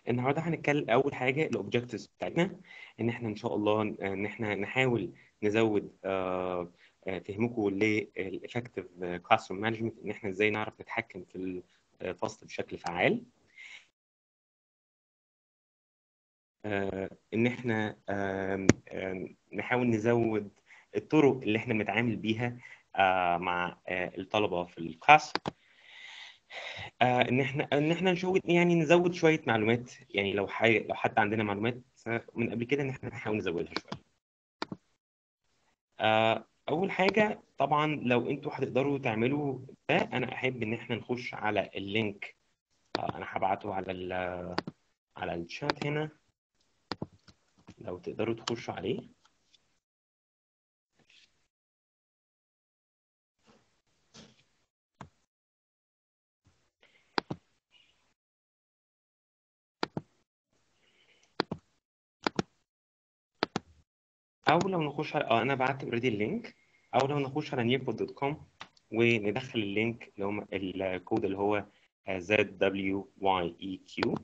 النهارده هنتكلم اول حاجه الاوبجكتيفز بتاعتنا ان احنا ان شاء الله ان احنا نحاول نزود آه، آه، فهمكم للافكتيف كلاس روم مانجمنت ان احنا ازاي نعرف نتحكم في الفصل بشكل فعال آه، ان احنا آم، آم، نحاول نزود الطرق اللي احنا بنتعامل بيها آه، مع آه، الطلبه في الكلاس آه، ان احنا ان احنا نشوف يعني نزود شويه معلومات يعني لو حي... لو حتى عندنا معلومات من قبل كده ان احنا نحاول نزودها شويه آه، اول حاجه طبعا لو انتوا هتقدروا تعملوا ده انا احب ان احنا نخش على اللينك آه، انا هبعته على ال... على الشات هنا لو تقدروا تخشوا عليه او لو نخش على اه انا بعت اوريدي اللينك او لو نخش على nearpod.com وندخل اللينك اللي هو الكود اللي هو ZWYEQ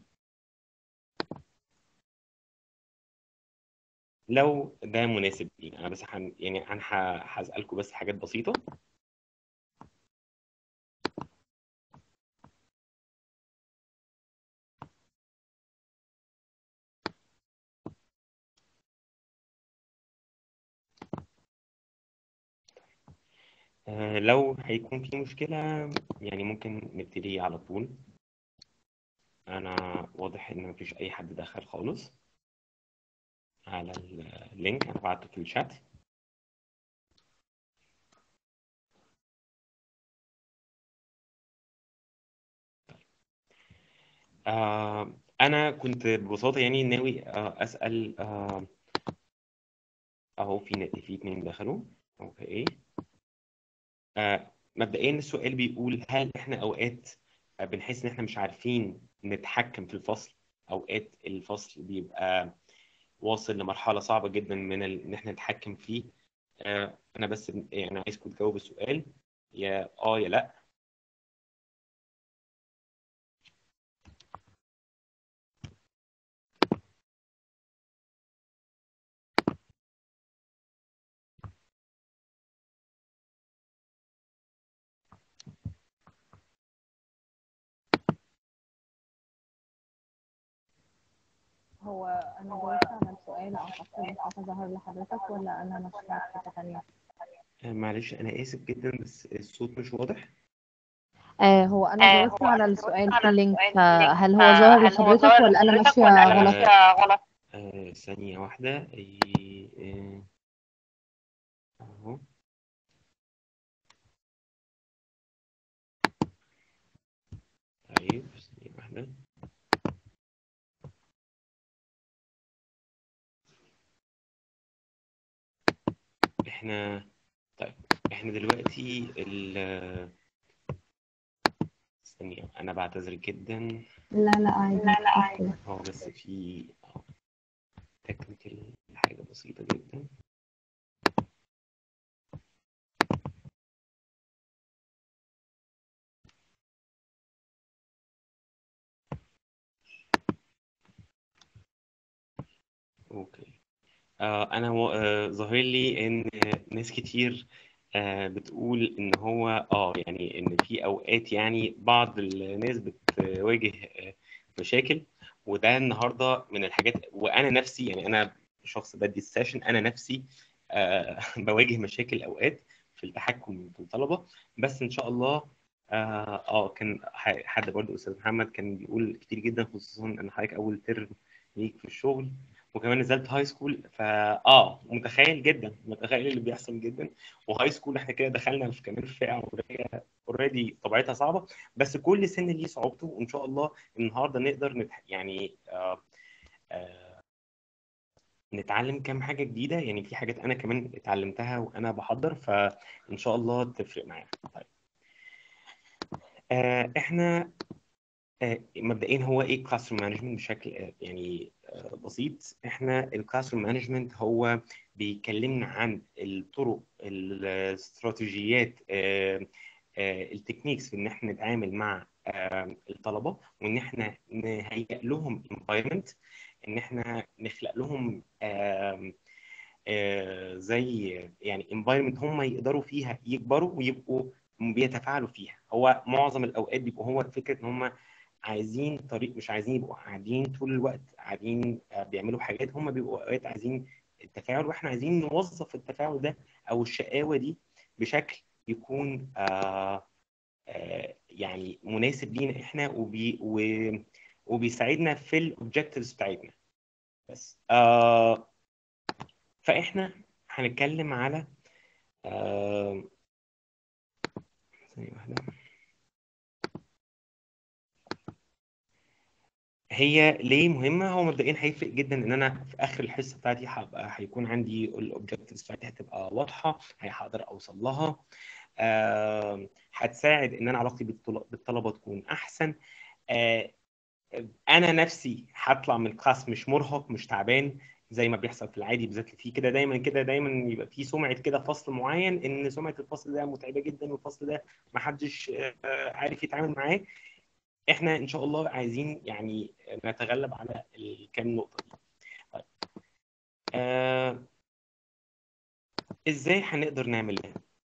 لو ده مناسب لينا انا بس حن... يعني انا ه- هسألكم بس حاجات بسيطة آه، لو هيكون في مشكلة يعني ممكن نبتدي على طول انا واضح ان مفيش اي حد دخل خالص على اللينك انا بعته في الشات آه، انا كنت ببساطة يعني ناوي آه، اسأل آه، اهو في في اتنين دخلوا اوكي آه، مبدئيا السؤال بيقول هل احنا اوقات آه، بنحس ان احنا مش عارفين نتحكم في الفصل اوقات الفصل بيبقى واصل لمرحلة صعبة جدا من ال... ان احنا نتحكم فيه آه، انا بس يعني عايزكم تجاوبوا السؤال يا اه يا لا هو أنا جاوبت على السؤال أعتقد حاجة ظهر لحضرتك ولا أنا ماشية في حتة تانية؟ آه، معلش انا اسف جدا بس الصوت مش واضح آه هو أنا جاوبت على السؤال في اللينك فهل هو ظاهر لحضرتك ولا أنا ماشية غلط؟ آه، آه، ثانية واحدة إيه، آه، اهو طيب ثانية واحدة احنا طيب احنا دلوقتي ال ثانية انا بعتذر جدا لا لا عادي هو بس في تكنيكال حاجة بسيطة جدا اوكي آه انا و- آه ظاهر لي ان ناس كتير آه بتقول ان هو اه يعني ان في اوقات يعني بعض الناس بتواجه آه مشاكل وده النهارده من الحاجات وانا نفسي يعني انا شخص بدي السيشن انا نفسي آه بواجه مشاكل اوقات في التحكم في الطلبه بس ان شاء الله اه آه، كان ح- حد برضو استاذ محمد كان بيقول كتير جدا خصوصا ان حضرتك اول ترم ليك في الشغل وكمان نزلت هاي سكول فا اه متخيل جدا متخيل اللي بيحصل جدا وهاي سكول احنا كده دخلنا في كمان في فئه عمريه اوريدي طبيعتها صعبه بس كل سن ليه صعوبته وان شاء الله النهارده نقدر نت... يعني آه آه نتعلم كام حاجه جديده يعني في حاجات انا كمان اتعلمتها وانا بحضر فان شاء الله تفرق معايا طيب آه احنا آه، مبدئيا هو ايه كلاس روم مانجمنت بشكل آه، يعني آه، بسيط احنا الكلاس روم مانجمنت هو بيكلمنا عن الطرق الاستراتيجيات آه، آه، التكنيكس في ان احنا نتعامل مع آه، الطلبه وان احنا نهيئ لهم environment ان احنا نخلق لهم آم، آه، زي يعني environment هم يقدروا فيها يكبروا ويبقوا بيتفاعلوا فيها هو معظم الاوقات بيبقوا هو فكره ان هم عايزين طريق مش عايزين يبقوا قاعدين طول الوقت قاعدين آه، بيعملوا حاجات هم بيبقوا اوقات عايزين التفاعل واحنا عايزين نوظف التفاعل ده او الشقاوه دي بشكل يكون آه آه يعني مناسب لينا احنا وبي و وبيساعدنا في الاوبجكتيفز بتاعتنا بس آه فاحنا هنتكلم على آه ثانية واحدة هي ليه مهمة؟ هو مبدئيا هيفرق جدا ان انا في اخر الحصة بتاعتي هبقى هيكون عندي الاوبجكتيفز بتاعتي هتبقى واضحة هقدر اوصل لها آه، هتساعد ان انا علاقتي بالطل- بالطلبة تكون احسن آه، انا نفسي هطلع من الكلاس مش مرهق مش تعبان زي ما بيحصل في العادي بالذات في كده دايما كده دايما يبقى في سمعه كده فصل معين ان سمعه الفصل ده متعبه جدا والفصل ده ما حدش آه، عارف يتعامل معاه احنا ان شاء الله عايزين يعني نتغلب على الكام نقطه دي طيب. آه ازاي هنقدر نعمل ده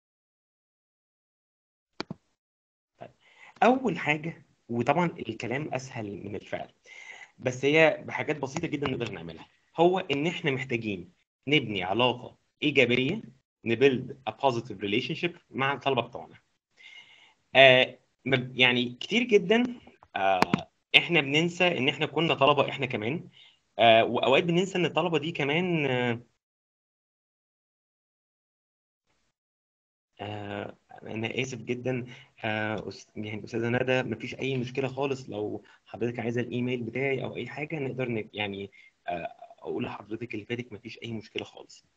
طيب. اول حاجه وطبعا الكلام اسهل من الفعل بس هي بحاجات بسيطه جدا نقدر نعملها هو ان احنا محتاجين نبني علاقه ايجابيه نبيلد a positive relationship مع الطلبه بتوعنا آه مب- يعني كتير جدا آه احنا بننسى ان احنا كنا طلبه احنا كمان آه واوقات بننسى ان الطلبه دي كمان آه آه انا اسف جدا آه أس- يعني استاذه ندى مفيش اي مشكله خالص لو حضرتك عايزه الايميل بتاعي او اي حاجه نقدر ن- يعني آه اقول لحضرتك اللي فاتك مفيش اي مشكله خالص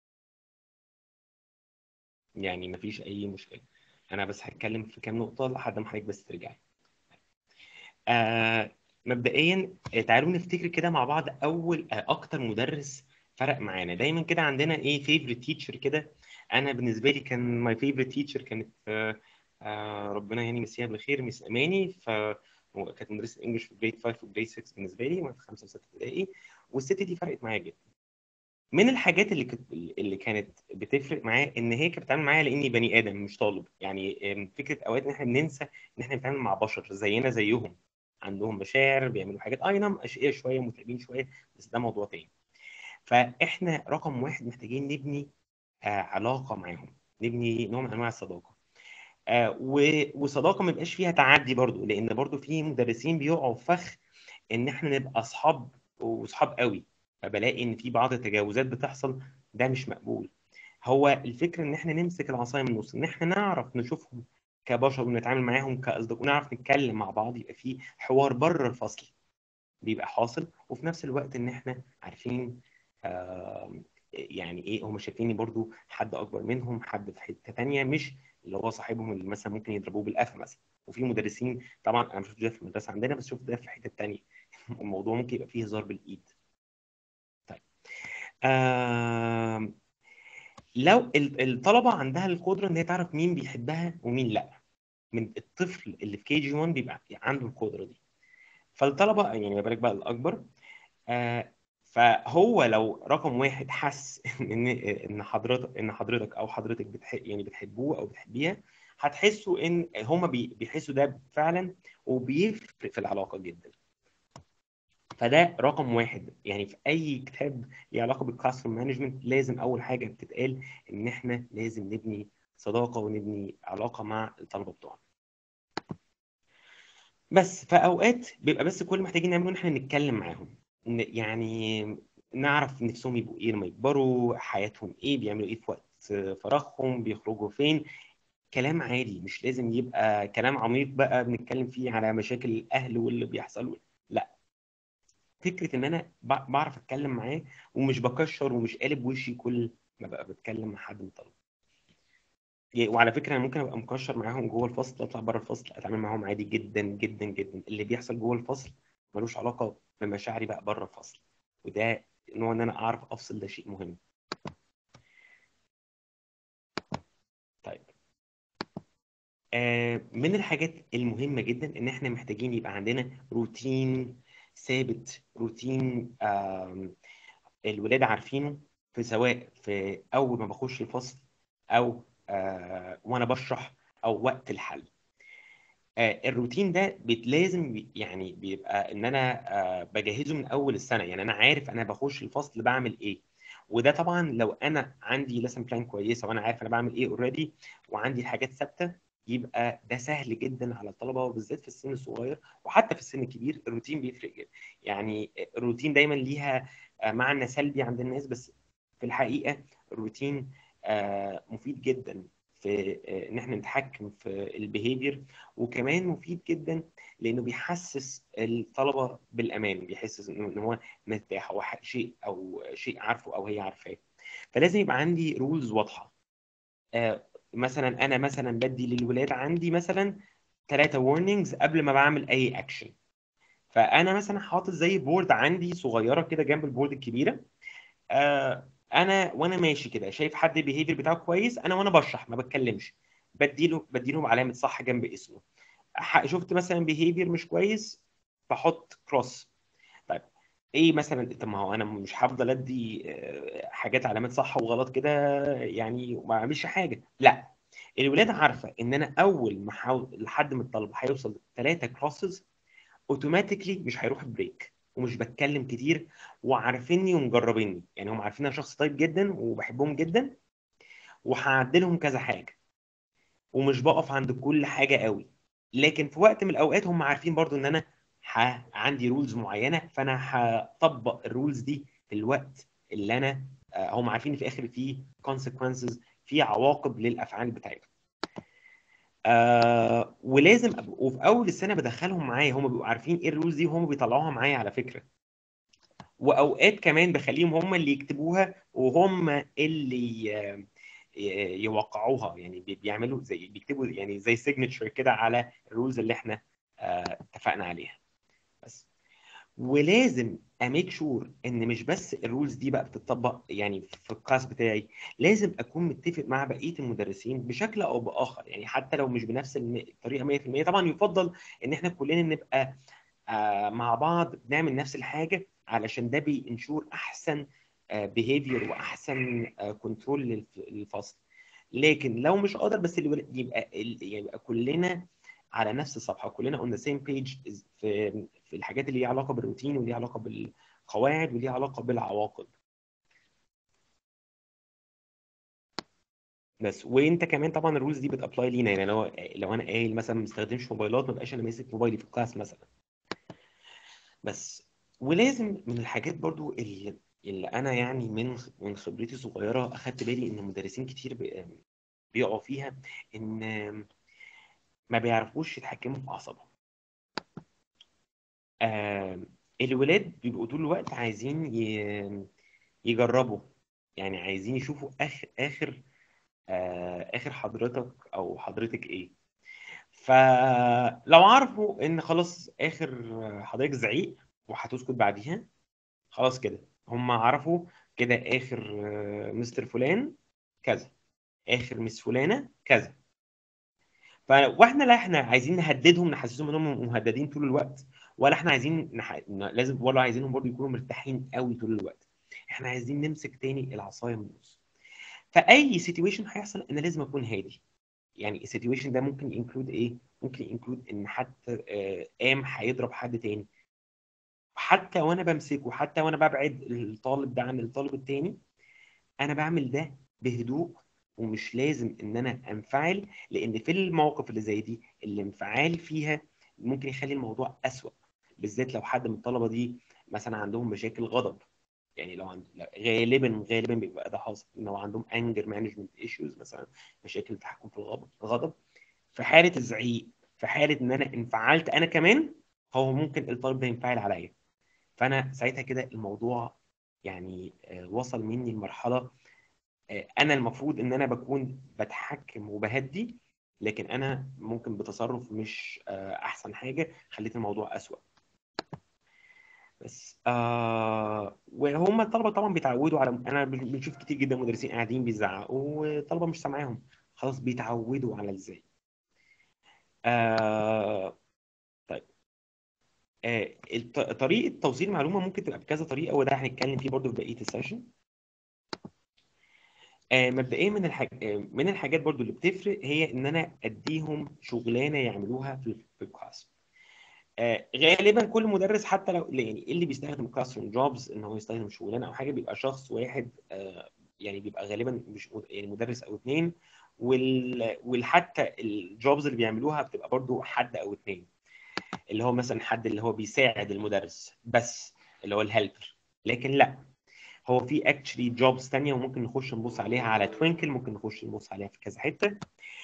يعني مفيش اي مشكله انا بس هتكلم في كام نقطه لحد ما حضرتك بس ترجعي آه مبدئيا آه، تعالوا نفتكر كده مع بعض اول آه اكتر مدرس فرق معانا دايما كده عندنا ايه فيفورت تيتشر كده انا بالنسبه لي كان ماي فيفورت تيتشر كانت آه آه ربنا يعني يمسيها بالخير مس اماني ف كانت مدرسه انجلش في جريد 5 وجريد 6 بالنسبه لي وانا في 5 و6 ابتدائي والست دي فرقت معايا جدا من الحاجات اللي كنت اللي كانت بتفرق معايا ان هي كانت بتتعامل معايا لاني بني ادم مش طالب يعني آم، فكره اوقات ان احنا بننسى ان احنا بنتعامل مع بشر زينا زيهم عندهم مشاعر بيعملوا حاجات اي نعم اشقياء شويه متعبين شويه بس ده موضوع تاني فاحنا رقم واحد محتاجين نبني آه علاقه معاهم نبني نوع من انواع الصداقه آه و- وصداقه ما يبقاش فيها تعدي برضو لان برضو في مدرسين بيقعوا في فخ ان احنا نبقى اصحاب واصحاب قوي فبلاقي ان في بعض التجاوزات بتحصل ده مش مقبول هو الفكره ان احنا نمسك العصايه من النص ان احنا نعرف نشوفهم كبشر ونتعامل معاهم كاصدقاء ونعرف نتكلم مع بعض يبقى في حوار بره الفصل بيبقى حاصل وفي نفس الوقت ان احنا عارفين آه يعني ايه هم شايفيني برضو حد اكبر منهم حد في حته تانية مش اللي هو صاحبهم اللي مثلا ممكن يضربوه بالقفا مثلا وفي مدرسين طبعا انا مش شفت ده في المدرسه عندنا بس شفت ده في حته تانية الموضوع ممكن يبقى فيه هزار بالايد طيب آه لو ال- الطلبه عندها القدره ان هي تعرف مين بيحبها ومين لا من الطفل اللي في كي جي 1 بيبقى عنده القدره دي فالطلبه يعني ما بالك بقى الاكبر آه فهو لو رقم واحد حس ان ان حضرتك ان حضرتك او حضرتك بتحب يعني بتحبوه او بتحبيها هتحسوا ان هما بي- بيحسوا ده فعلا وبيفرق في العلاقه جدا فده رقم واحد يعني في اي كتاب ليه علاقه بالكلاس روم مانجمنت لازم اول حاجه بتتقال ان احنا لازم نبني صداقه ونبني علاقه مع الطلبه بتوعنا بس في اوقات بيبقى بس كل اللي محتاجين نعمله ان احنا نتكلم معاهم ن- يعني نعرف نفسهم يبقوا ايه لما يكبروا حياتهم ايه بيعملوا ايه في وقت فراغهم بيخرجوا فين كلام عادي مش لازم يبقى كلام عميق بقى بنتكلم فيه على مشاكل الاهل واللي بيحصل لا فكره ان انا ب- بعرف اتكلم معاه ومش بكشر ومش قالب وشي كل ما بقى بتكلم مع حد من الطلبه يعني- وعلى فكره انا ممكن ابقى مكشر معاهم جوه الفصل اطلع بره الفصل اتعامل معاهم عادي جدا جدا جدا اللي بيحصل جوه الفصل ملوش علاقه بمشاعري بقى بره الفصل وده نوع ان انا اعرف افصل ده شيء مهم طيب آه، من الحاجات المهمة جدا إن إحنا محتاجين يبقى عندنا روتين ثابت روتين آم، الولاد عارفينه في سواء في أول ما بخش الفصل أو آه، وأنا بشرح أو وقت الحل آه، الروتين ده بت- لازم بي- يعني بيبقى ان انا آه، بجهزه من اول السنه يعني انا عارف انا بخش الفصل بعمل ايه وده طبعا لو انا عندي لسن بلان كويسه وانا عارف انا بعمل ايه اوريدي وعندي الحاجات ثابته يبقى ده سهل جدا على الطلبه وبالذات في السن الصغير وحتى في السن الكبير الروتين بيفرق جدا يعني الروتين دايما ليها آه، معنى سلبي عند الناس بس في الحقيقه الروتين آه، مفيد جدا في آه، ان احنا نتحكم في البيهيفير وكمان مفيد جدا لانه بيحسس الطلبه بالامان بيحسس انه إن هو مرتاح هو ح- شيء او شيء عارفه او هي عارفاه فلازم يبقى عندي رولز واضحه آه مثلا انا مثلا بدي للولاد عندي مثلا ثلاثه وورنينجز قبل ما بعمل اي اكشن فانا مثلا حاطط زي بورد عندي صغيره كده جنب البورد الكبيره آه انا وانا ماشي كده شايف حد البيهيفير بتاعه كويس انا وانا بشرح ما بتكلمش بديله بديله علامه صح جنب اسمه ح- شفت مثلا بيهيفير مش كويس بحط كروس طيب ايه مثلا طب ما هو انا مش هفضل ادي آه، حاجات علامات صح وغلط كده يعني وما اعملش حاجه لا الولاد عارفه ان انا اول ما حاول لحد من الطلبه هيوصل ثلاثه كروسز اوتوماتيكلي مش هيروح بريك ومش بتكلم كتير وعارفيني ومجربيني يعني هم عارفين انا شخص طيب جدا وبحبهم جدا وهعدلهم كذا حاجه ومش بقف عند كل حاجه قوي لكن في وقت من الاوقات هم عارفين برضو ان انا ح... عندي رولز معينه فانا هطبق الرولز دي في الوقت اللي انا آه، هم عارفين إن في الاخر في consequences في عواقب للافعال بتاعتهم آه ولازم أبقى وفي اول السنه بدخلهم معايا هم بيبقوا عارفين ايه الرولز دي وهم بيطلعوها معايا على فكره واوقات كمان بخليهم هم اللي يكتبوها وهم اللي آه، ي- يوقعوها يعني بي- بيعملوا زي بيكتبوا يعني زي سيجنتشر كده على الرولز اللي احنا آه، اتفقنا عليها بس ولازم اميك شور ان مش بس الرولز دي بقى بتطبق يعني في الكلاس بتاعي لازم اكون متفق مع بقيه المدرسين بشكل او باخر يعني حتى لو مش بنفس الم- الطريقه 100% طبعا يفضل ان احنا كلنا نبقى آه، مع بعض بنعمل نفس الحاجه علشان ده بينشور احسن بيهيفير واحسن كنترول للفصل لكن لو مش قادر بس اللي يبقى يبقى كلنا على نفس الصفحه كلنا on the same page في في الحاجات اللي ليها علاقه بالروتين وليها علاقه بالقواعد وليها علاقه بالعواقب بس وانت كمان طبعا الرولز دي بتابلاي لينا يعني لو لو انا قايل مثلا ما استخدمش موبايلات ما بقاش انا ماسك موبايلي في الكلاس مثلا بس ولازم من الحاجات برضو اللي, اللي انا يعني من من خبرتي الصغيره اخدت بالي ان مدرسين كتير بي- بيقعوا فيها ان ما بيعرفوش يتحكموا في اعصابهم آه الولاد بيبقوا طول الوقت عايزين ي- يجربوا يعني عايزين يشوفوا اخر اخر آه اخر حضرتك او حضرتك ايه فلو عرفوا ان خلاص اخر حضرتك زعيق وهتسكت بعديها خلاص كده هم عرفوا كده اخر آه، مستر فلان كذا اخر مس فلانه كذا ف واحنا لا احنا عايزين نهددهم نحسسهم انهم مهددين طول الوقت ولا احنا عايزين نح... ن- لازم ولا عايزينهم برضه يكونوا مرتاحين قوي طول الوقت احنا عايزين نمسك تاني العصايه من النص فاي سيتويشن هيحصل انا لازم اكون هادي يعني السيتويشن ده ممكن ينكلود ايه ممكن ينكلود ان حد آه، قام هيضرب حد تاني حتى وانا بمسكه حتى وانا ببعد الطالب ده عن الطالب التاني انا بعمل ده بهدوء ومش لازم ان انا انفعل لان في المواقف اللي زي دي الانفعال فيها ممكن يخلي الموضوع اسوأ بالذات لو حد من الطلبه دي مثلا عندهم مشاكل غضب يعني لو عند... لو- غالبا غالبا بيبقى ده حاصل لو عندهم انجر مانجمنت ايشوز مثلا مشاكل التحكم في الغضب الغضب في حاله الزعيق في حاله ان انا انفعلت انا كمان هو ممكن الطالب ده ينفعل عليا فانا ساعتها كده الموضوع يعني آه، وصل مني لمرحله آه، انا المفروض ان انا بكون بتحكم وبهدي لكن انا ممكن بتصرف مش آه، احسن حاجه خليت الموضوع اسوأ بس آه وهم الطلبه طبعا بيتعودوا على انا بن- بنشوف كتير جدا مدرسين قاعدين بيزعقوا والطلبه مش سامعاهم خلاص بيتعودوا على ازاي آه طيب آه الط- طريقه توصيل المعلومه ممكن تبقى بكذا طريقه وده هنتكلم فيه برضو في بقيه السيشن آه مبدئيا من الحاج... آه من الحاجات برضو اللي بتفرق هي ان انا اديهم شغلانه يعملوها في في الكلاس آه غالبا كل مدرس حتى لو يعني اللي بيستخدم كلاس روم جوبز ان هو يستخدم شغلانه او حاجه بيبقى شخص واحد آه يعني بيبقى غالبا مش يعني مدرس او اثنين وال... والحتى الجوبز اللي بيعملوها بتبقى برضو حد او اثنين اللي هو مثلا حد اللي هو بيساعد المدرس بس اللي هو الهيلبر لكن لا هو في اكشلي جوبز تانية وممكن نخش نبص عليها على توينكل ممكن نخش نبص عليها في كذا حته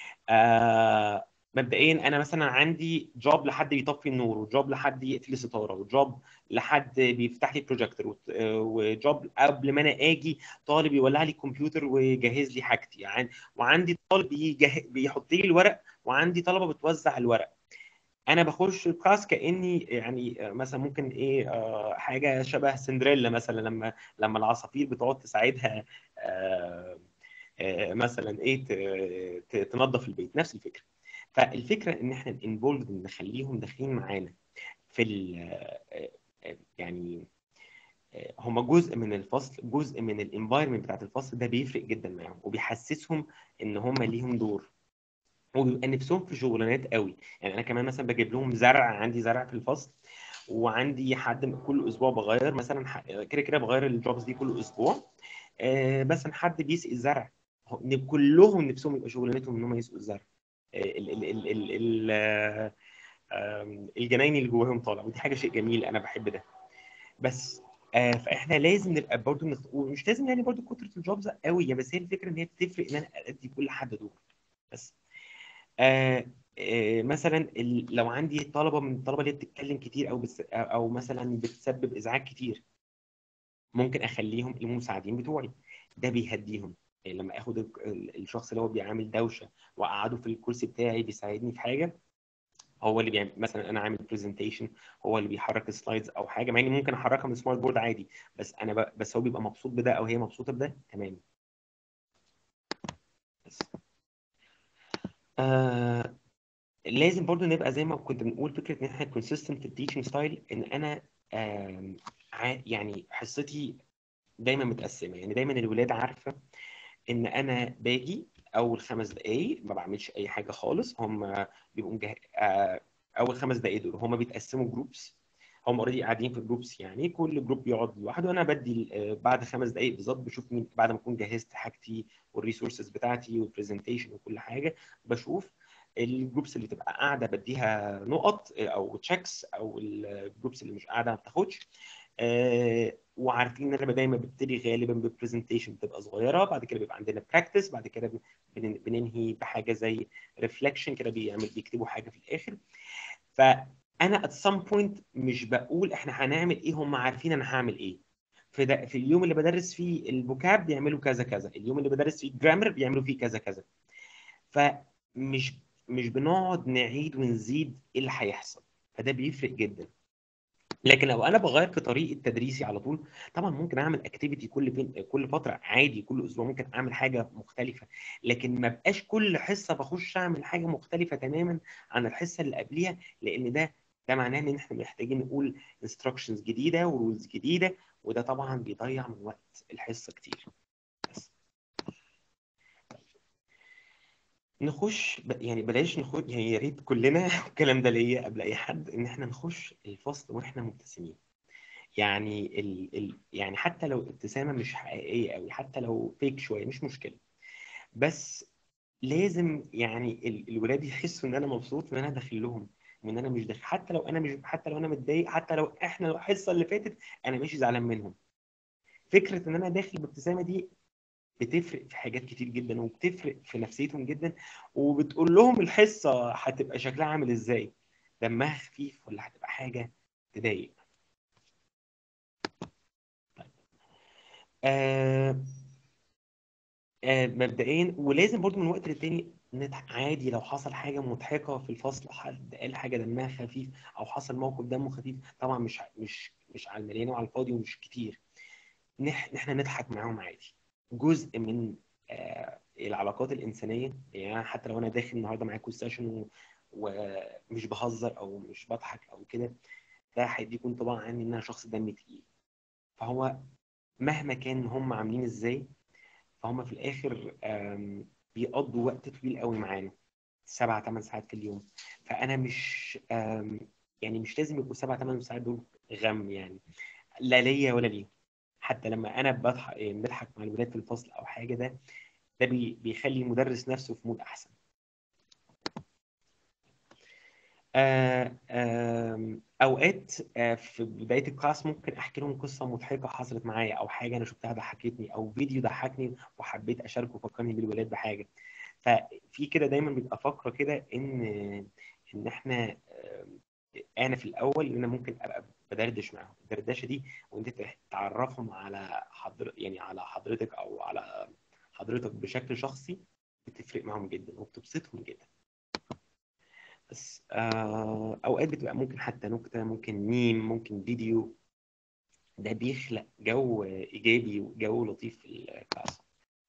آه مبدئيا انا مثلا عندي جوب لحد بيطفي النور وجوب لحد يقفل الستاره وجوب لحد بيفتح لي بروجيكتور وجوب قبل ما انا اجي طالب يولع لي الكمبيوتر ويجهز لي حاجتي يعني وعندي طالب بيجه... بيحط لي الورق وعندي طلبه بتوزع الورق انا بخش الكلاس كاني يعني مثلا ممكن ايه آه حاجه شبه سندريلا مثلا لما لما العصافير بتقعد تساعدها آه آه مثلا ايه ت- ت- تنظف البيت نفس الفكره فالفكره ان احنا انفولد نخليهم داخلين معانا في ال آه، آه، يعني آه، هم جزء من الفصل جزء من الانفايرمنت بتاعت الفصل ده بيفرق جدا معاهم وبيحسسهم ان هم ليهم دور وبيبقى نفسهم في شغلانات قوي يعني انا كمان مثلا بجيب لهم زرع عندي زرع في الفصل وعندي حد كل اسبوع بغير مثلا ح- كده كده بغير الجوبز دي كل اسبوع آه، مثلا حد بيسقي الزرع هو- ن- كلهم نفسهم يبقى شغلانتهم ان هم يسقوا الزرع آه، ال ال ال ال ال آه، آم، الجناين اللي جواهم طالع ودي حاجه شيء جميل انا بحب ده بس آه، فاحنا لازم نبقى برضو نخ... ومش لازم يعني برضو كتره الجوبز قوي بس هي الفكره ان هي بتفرق ان انا ادي كل حد دور بس آه آه مثلا ال- لو عندي طلبه من الطلبه اللي بتتكلم كتير او بس او مثلا بتسبب ازعاج كتير ممكن اخليهم المساعدين بتوعي ده بيهديهم يعني لما اخد ال- ال- الشخص اللي هو بيعمل دوشه واقعده في الكرسي بتاعي بيساعدني في حاجه هو اللي بيعمل مثلا انا عامل برزنتيشن هو اللي بيحرك السلايدز او حاجه مع اني ممكن احركها من سمارت بورد عادي بس انا ب... بس هو بيبقى مبسوط بده او هي مبسوطه بده تمام بس آه لازم برضو نبقى زي ما كنت بنقول فكره ان احنا كونسيستنت في التيشنج ستايل ان انا آم، ع- يعني حصتي دايما متقسمه يعني دايما الولاد عارفه ان انا باجي اول خمس دقائق ما بعملش اي حاجه خالص هم بيبقوا مجه... آه، اول خمس دقائق دول هم بيتقسموا جروبس هم اوريدي قاعدين في جروبس يعني كل جروب بيقعد لوحده وانا بدي آه، بعد خمس دقائق بالظبط بشوف مين بعد ما اكون جهزت حاجتي والريسورسز بتاعتي والبرزنتيشن وكل حاجه بشوف الجروبس اللي تبقى قاعده بديها نقط آه، او تشيكس او الجروبس اللي مش قاعده ما بتاخدش آه، وعارفين ان انا دايما ببتدي غالبا ببرزنتيشن بتبقى صغيره بعد كده بيبقى عندنا براكتس بعد كده بن- بننهي بحاجه زي ريفلكشن كده بيعمل بيكتبوا حاجه في الاخر فانا at some point مش بقول احنا هنعمل ايه هم عارفين انا هعمل ايه في ده في اليوم اللي بدرس فيه الفوكاب بيعملوا كذا كذا اليوم اللي بدرس فيه الجرامر بيعملوا فيه كذا كذا فمش مش بنقعد نعيد ونزيد ايه اللي هيحصل فده بيفرق جدا لكن لو انا بغير في طريقه تدريسي على طول طبعا ممكن اعمل اكتيفيتي كل فين كل فتره عادي كل اسبوع ممكن اعمل حاجه مختلفه لكن ما بقاش كل حصه بخش اعمل حاجه مختلفه تماما عن الحصه اللي قبليها لان ده ده معناه ان احنا محتاجين نقول انستراكشنز جديده ورولز جديده وده طبعا بيضيع من وقت الحصه كتير بس نخش ب... يعني بلاش نخش يعني يا ريت كلنا الكلام ده ليا قبل اي حد ان احنا نخش الفصل واحنا مبتسمين يعني ال... ال... يعني حتى لو ابتسامه مش حقيقيه قوي حتى لو فيك شويه مش مشكله بس لازم يعني ال... الولاد يحسوا ان انا مبسوط ان انا داخل لهم وان انا مش داخل حتى لو انا مش حتى لو انا متضايق حتى لو احنا الحصه اللي فاتت انا ماشي زعلان منهم فكره ان انا داخل بابتسامه دي بتفرق في حاجات كتير جدا وبتفرق في نفسيتهم جدا وبتقول لهم الحصه هتبقى شكلها عامل ازاي دمها خفيف ولا هتبقى حاجه تضايق آه آه مبدئيا ولازم برضو من وقت للتاني نضحك عادي لو حصل حاجه مضحكه في الفصل حد قال حاجه دمها خفيف او حصل موقف دمه خفيف طبعا مش مش مش على المليان وعلى الفاضي ومش كتير نح- احنا نضحك معاهم عادي جزء من آه العلاقات الانسانيه يعني أنا حتى لو انا داخل النهارده معاكم السيشن ومش بهزر او مش بضحك او كده ده هيديكم انطباع عني ان انا شخص دمي تقيل فهو مهما كان هم عاملين ازاي فهم في الاخر آم، بيقضوا وقت طويل قوي معانا سبع ثمان ساعات في اليوم فانا مش آم، يعني مش لازم يبقوا سبع ثمان ساعات دول غم يعني لا ليا ولا ليهم حتى لما انا بضحك يعني بضحك مع الولاد في الفصل او حاجه ده ده بي- بيخلي المدرس نفسه في مود احسن آه، آم، اوقات آه، في بدايه الكلاس ممكن احكي لهم قصه مضحكه حصلت معايا او حاجه انا شفتها ضحكتني او فيديو ضحكني وحبيت اشاركه فكرني بالولاد بحاجه ففي كده دايما بيبقى فقره كده ان ان احنا آم، انا في الاول ان انا ممكن ابقى بدردش معاهم الدردشه دي وانت تعرفهم على حضر يعني على حضرتك او على حضرتك بشكل شخصي بتفرق معاهم جدا وبتبسطهم جدا بس آه اوقات بتبقى ممكن حتى نكته ممكن ميم ممكن فيديو ده بيخلق جو ايجابي وجو لطيف في الكلاس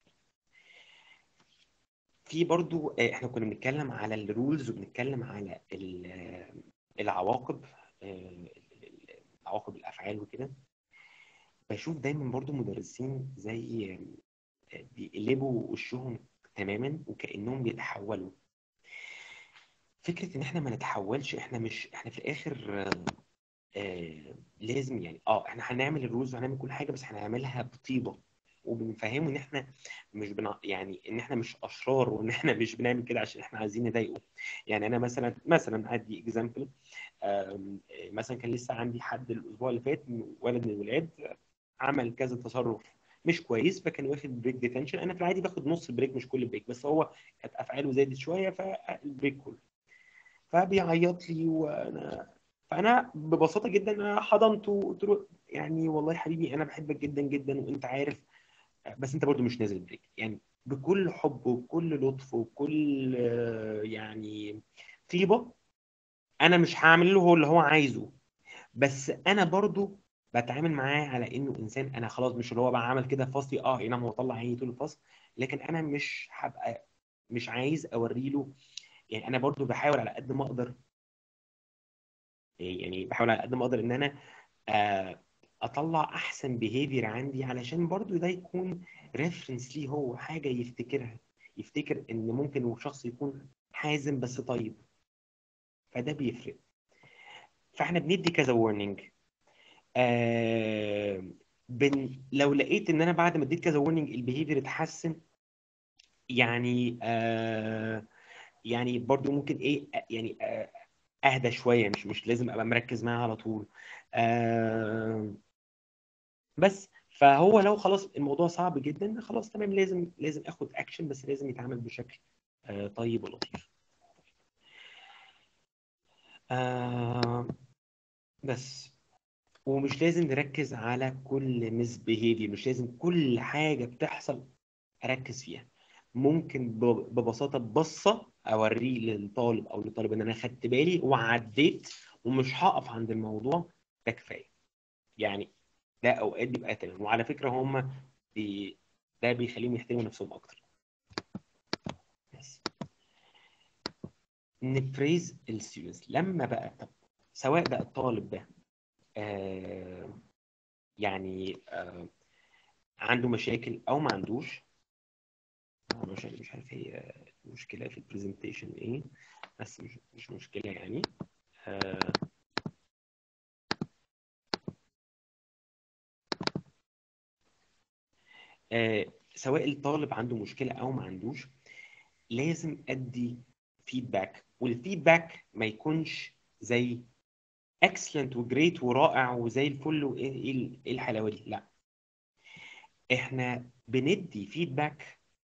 في برضو آه، احنا كنا بنتكلم على الرولز وبنتكلم على ال- العواقب آه، عواقب الافعال وكده بشوف دايما برضو مدرسين زي آه، بيقلبوا وشهم تماما وكانهم بيتحولوا فكره ان احنا ما نتحولش احنا مش احنا في الاخر آه، آه لازم يعني اه احنا هنعمل الرولز وهنعمل كل حاجه بس هنعملها بطيبه وبنفهمه ان احنا مش بنا يعني ان احنا مش اشرار وان احنا مش بنعمل كده عشان احنا عايزين نضايقه يعني انا مثلا مثلا ادي اكزامبل مثلا كان لسه عندي حد الاسبوع اللي فات ولد من الولاد عمل كذا تصرف مش كويس فكان واخد بريك ديتنشن انا في العادي باخد نص بريك مش كل بريك بس هو كانت افعاله زادت شويه فالبريك كله فبيعيط لي وانا فانا ببساطه جدا انا حضنته وقلت له يعني والله يا حبيبي انا بحبك جدا جدا وانت عارف بس انت برضو مش نازل بريك يعني بكل حب وبكل لطف وبكل آه، يعني طيبه انا مش هعمل له هو اللي هو عايزه بس انا برضو بتعامل معاه على انه انسان انا خلاص مش اللي هو بقى عمل كده في فصلي اه اي نعم هو طلع عيني طول الفصل لكن انا مش هبقى مش عايز اوري له يعني انا برضو بحاول على قد ما اقدر يعني بحاول على قد ما اقدر ان انا آه، اطلع احسن بيهيفير عندي علشان برضو ده يكون ريفرنس ليه هو حاجه يفتكرها يفتكر ان ممكن شخص يكون حازم بس طيب فده بيفرق فاحنا بندي كذا وورنينج آه بن لو لقيت ان انا بعد ما اديت كذا وورنينج البيهيفير اتحسن يعني آه يعني برضو ممكن ايه يعني آه اهدى شويه مش مش لازم ابقى مركز معاه على طول آه بس فهو لو خلاص الموضوع صعب جدا خلاص تمام لازم لازم اخد اكشن بس لازم يتعامل بشكل آه طيب ولطيف آه بس ومش لازم نركز على كل مس بيهيفير مش لازم كل حاجه بتحصل اركز فيها ممكن ب- ببساطه ببصه اوريه للطالب او للطالب ان انا خدت بالي وعديت ومش هقف عند الموضوع ده كفايه يعني ده اوقات بيبقى تمام وعلى فكره هم بي... ده بيخليهم يحترموا نفسهم اكتر بس نبريز الستودنتس لما بقى طب سواء بقى الطالب ده آه يعني آه عنده مشاكل او ما عندوش أنا مش مش عارف هي المشكله في البرزنتيشن ايه بس مش مش مشكله يعني آه آه سواء الطالب عنده مشكله او ما عندوش لازم ادي فيدباك والفيدباك ما يكونش زي اكسلنت وجريت ورائع وزي الفل وايه ايه إيه الحلاوه دي لا احنا بندي فيدباك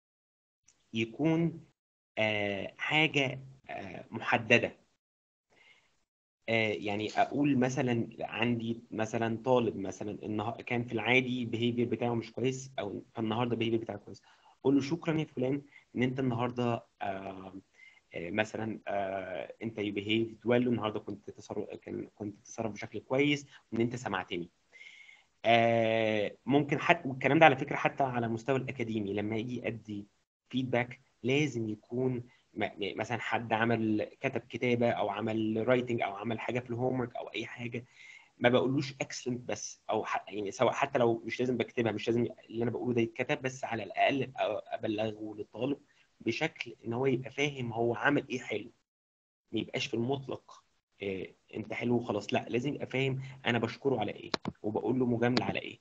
يكون آه حاجه آه محدده آه يعني اقول مثلا عندي مثلا طالب مثلا النهار كان في العادي البيهيفير بتاعه مش كويس او النهارده البيهيفير بتاعه كويس اقول له شكرا يا فلان ان انت النهارده آه آه، مثلا آه، انت يو بيهيف ويل النهارده كنت تصرف كان كنت تتصرف بشكل كويس وان انت سمعتني آه، ممكن حتى والكلام ده على فكره حتى على مستوى الاكاديمي لما يجي ادي فيدباك لازم يكون م- مثلا حد عمل كتب كتابه او عمل رايتنج او عمل حاجه في الهوم ورك او اي حاجه ما بقولوش اكسلنت بس او ح... يعني سواء حتى لو مش لازم بكتبها مش لازم اللي انا بقوله ده يتكتب بس على الاقل أ- ابلغه للطالب بشكل ان هو يبقى فاهم هو عمل ايه حلو ما يبقاش في المطلق إيه انت حلو وخلاص لا لازم يبقى فاهم انا بشكره على ايه وبقول له مجامله على ايه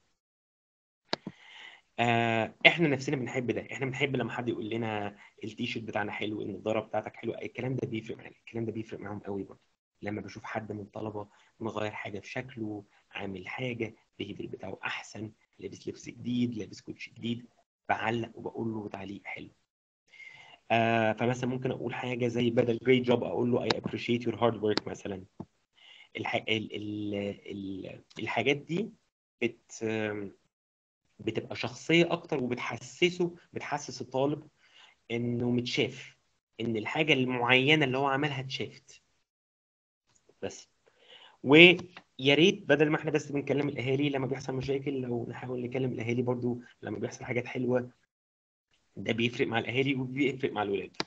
آه احنا نفسنا بنحب ده احنا بنحب لما حد يقول لنا التيشيرت بتاعنا حلو النضاره بتاعتك حلوه الكلام ده بيفرق معانا الكلام ده بيفرق معاهم قوي برضه لما بشوف حد من الطلبه مغير حاجه في شكله عامل حاجه البيهيفير بتاعه احسن لابس لبس جديد لابس كوتش جديد بعلق وبقول له تعليق حلو آه فمثلا ممكن اقول حاجه زي بدل great job اقول له I appreciate your hard work مثلا الح... ال... ال... ال... الحاجات دي بت بتبقى شخصيه اكتر وبتحسسه بتحسس الطالب انه متشاف ان الحاجه المعينه اللي هو عملها اتشافت بس ويا ريت بدل ما احنا بس بنكلم الاهالي لما بيحصل مشاكل لو نحاول نكلم الاهالي برضو لما بيحصل حاجات حلوه ده بيفرق مع الاهالي وبيفرق مع الولاد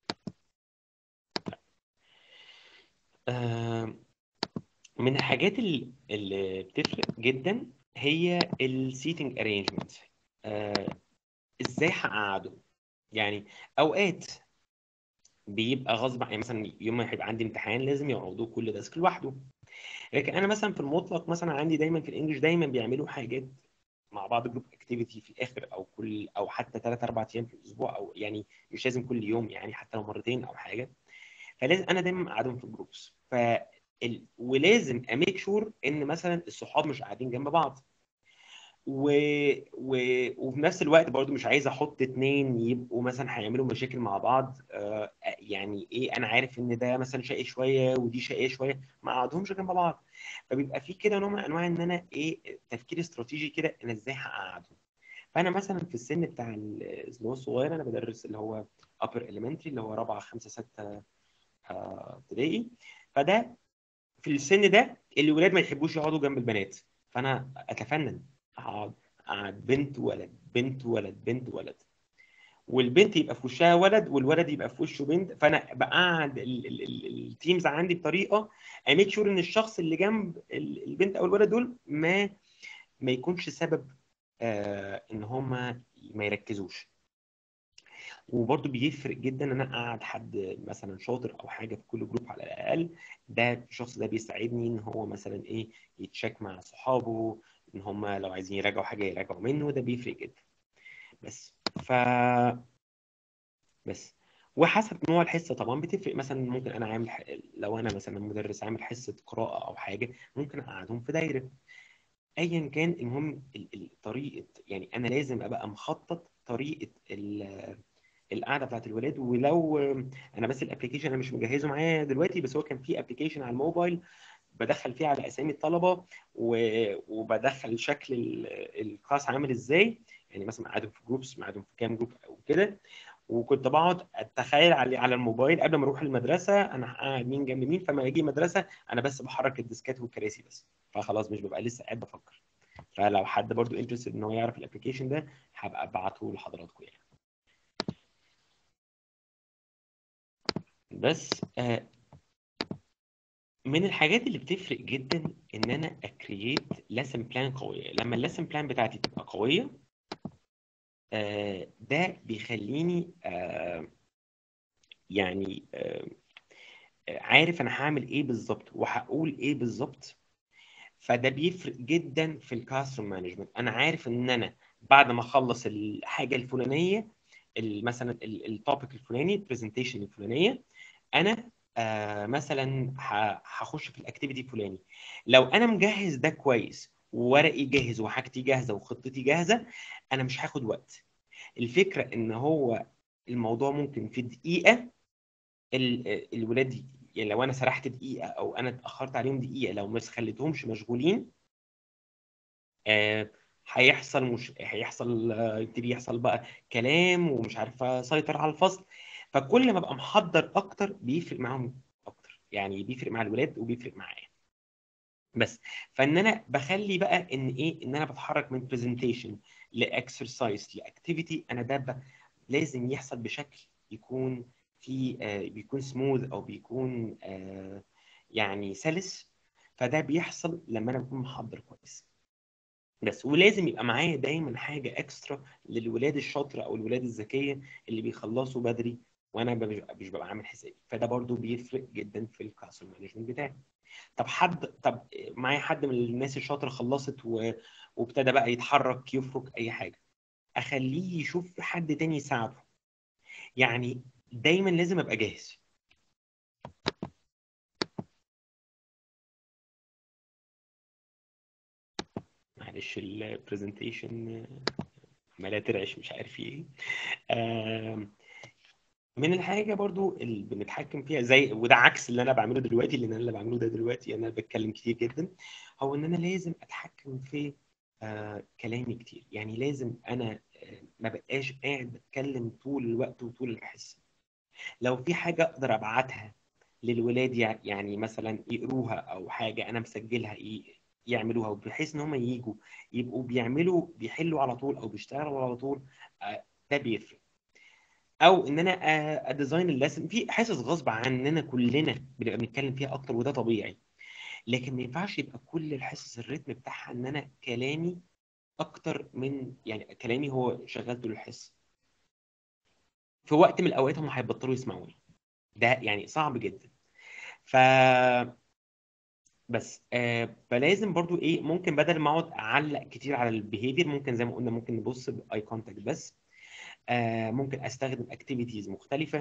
آه، من الحاجات ال- اللي بتفرق جدا هي السيتنج ارينجمنت ازاي هقعده يعني اوقات بيبقى غصب يعني مثلا يوم ما هيبقى عندي امتحان لازم يقعدوا كل ديسك لوحده لكن انا مثلا في المطلق مثلا عندي دايما في الانجليش دايما بيعملوا حاجات مع بعض جروب اكتيفيتي في الاخر او كل او حتى ثلاث اربع ايام في الاسبوع او يعني مش لازم كل يوم يعني حتى لو مرتين او حاجه فلازم انا دايما قاعدهم في جروبس ف ال... ولازم اميك شور ان مثلا الصحاب مش قاعدين جنب بعض و... و... وفي نفس الوقت برضو مش عايز احط اتنين يبقوا مثلا هيعملوا مشاكل مع بعض آه يعني ايه انا عارف ان ده مثلا شقي شويه ودي شقيه شويه ما اقعدهمش جنب بعض فبيبقى في كده نوع من انواع ان انا ايه تفكير استراتيجي كده انا ازاي هقعدهم فانا مثلا في السن بتاع ال- اللي هو الصغير انا بدرس اللي هو upper elementary اللي هو رابعه خمسه سته آه، ابتدائي فده في السن ده الولاد ما يحبوش يقعدوا جنب البنات فانا اتفنن اقعد اقعد بنت ولد بنت ولد بنت ولد والبنت يبقى في وشها ولد والولد يبقى في وشه بنت فانا بقعد التيمز عندي بطريقه اميك شور ان الشخص اللي جنب ال- البنت او الولد دول ما ما يكونش سبب آه ان هم ما يركزوش وبرضه بيفرق جدا ان انا اقعد حد مثلا شاطر او حاجه في كل جروب على الاقل ده الشخص ده بيساعدني ان هو مثلا ايه يتشاك مع صحابه ان هم لو عايزين يراجعوا حاجه يراجعوا منه ده بيفرق جدا بس ف بس وحسب نوع الحصه طبعا بتفرق مثلا ممكن انا عامل ح... لو انا مثلا مدرس عامل حصه قراءه او حاجه ممكن اقعدهم في دايره ايا كان المهم ال- ال- طريقه يعني انا لازم ابقى مخطط طريقه ال- القعده بتاعت الولاد ولو انا بس الابلكيشن انا مش مجهزه معايا دلوقتي بس هو كان في ابلكيشن على الموبايل بدخل فيه على اسامي الطلبه و- وبدخل شكل ال- الكلاس عامل ازاي يعني مثلا قاعدهم في جروبس قاعدهم في كام جروب او كده وكنت بقعد اتخيل على على الموبايل قبل ما اروح المدرسه انا قاعد مين جنب مين فما اجي المدرسه انا بس بحرك الديسكات والكراسي بس فخلاص مش ببقى لسه قاعد بفكر فلو حد برضو انترستد ان هو يعرف الابلكيشن ده هبقى ابعته لحضراتكم يعني بس آه من الحاجات اللي بتفرق جدا ان انا اكرييت لسن بلان قويه لما اللسن بلان بتاعتي تبقى قويه آه ده بيخليني آه يعني آه عارف انا هعمل ايه بالظبط وهقول ايه بالظبط فده بيفرق جدا في الكلاس روم مانجمنت انا عارف ان انا بعد ما اخلص الحاجه الفلانيه ال- مثلا التوبيك الفلاني البرزنتيشن الفلانيه انا آه مثلا ه- هخش في الاكتيفيتي الفلاني لو انا مجهز ده كويس وورقي جاهز وحاجتي جاهزه وخطتي جاهزه انا مش هاخد وقت الفكره ان هو الموضوع ممكن في دقيقه ال- الولاد يعني لو انا سرحت دقيقه او انا اتاخرت عليهم دقيقه لو ما خليتهمش مشغولين آه، هيحصل مش هيحصل آه، يبتدي يحصل بقى كلام ومش عارف اسيطر على الفصل فكل ما ابقى محضر اكتر بيفرق معاهم اكتر يعني بيفرق مع الولاد وبيفرق معايا بس فان انا بخلي بقى ان ايه ان انا بتحرك من برزنتيشن لاكسرسايز لاكتيفيتي انا ده ب- لازم يحصل بشكل يكون في آه، بيكون سموث او بيكون آه، يعني سلس فده بيحصل لما انا بكون محضر كويس بس ولازم يبقى معايا دايما حاجه اكسترا للولاد الشاطره او الولاد الذكيه اللي بيخلصوا بدري وانا ب- مش مش ببقى عامل حسابي فده برضو بيفرق جدا في الكلاس مانجمنت بتاعي طب حد طب معايا حد من الناس الشاطره خلصت و... وابتدى بقى يتحرك يفرك اي حاجه اخليه يشوف حد تاني يساعده يعني دايما لازم ابقى جاهز معلش البرزنتيشن عماله ترعش مش عارف ايه آم، من الحاجه برضو اللي بنتحكم فيها زي وده عكس اللي انا بعمله دلوقتي لان انا اللي بعمله ده دلوقتي انا بتكلم كتير جدا هو ان انا لازم اتحكم في آه كلامي كتير يعني لازم انا آه ما بقاش قاعد بتكلم طول الوقت وطول الحصه لو في حاجه اقدر ابعتها للولاد يع- يعني مثلا يقروها او حاجه انا مسجلها ي- يعملوها بحيث ان هم يجوا يبقوا بيعملوا بيحلوا على طول او بيشتغلوا على طول آه، ده بيفرق او ان انا آه، اديزاين الليسن في حصص غصب عننا كلنا بنبقى بنتكلم فيها اكتر وده طبيعي لكن ما ينفعش يبقى كل الحصص الريتم بتاعها ان انا كلامي اكتر من يعني كلامي هو شغال طول الحصه في وقت من الاوقات هم هيبطلوا يسمعوني ده يعني صعب جدا ف بس آه فلازم برضو ايه ممكن بدل ما اقعد اعلق كتير على البيهيفير ممكن زي ما قلنا ممكن نبص باي كونتاكت بس آه ممكن استخدم اكتيفيتيز مختلفه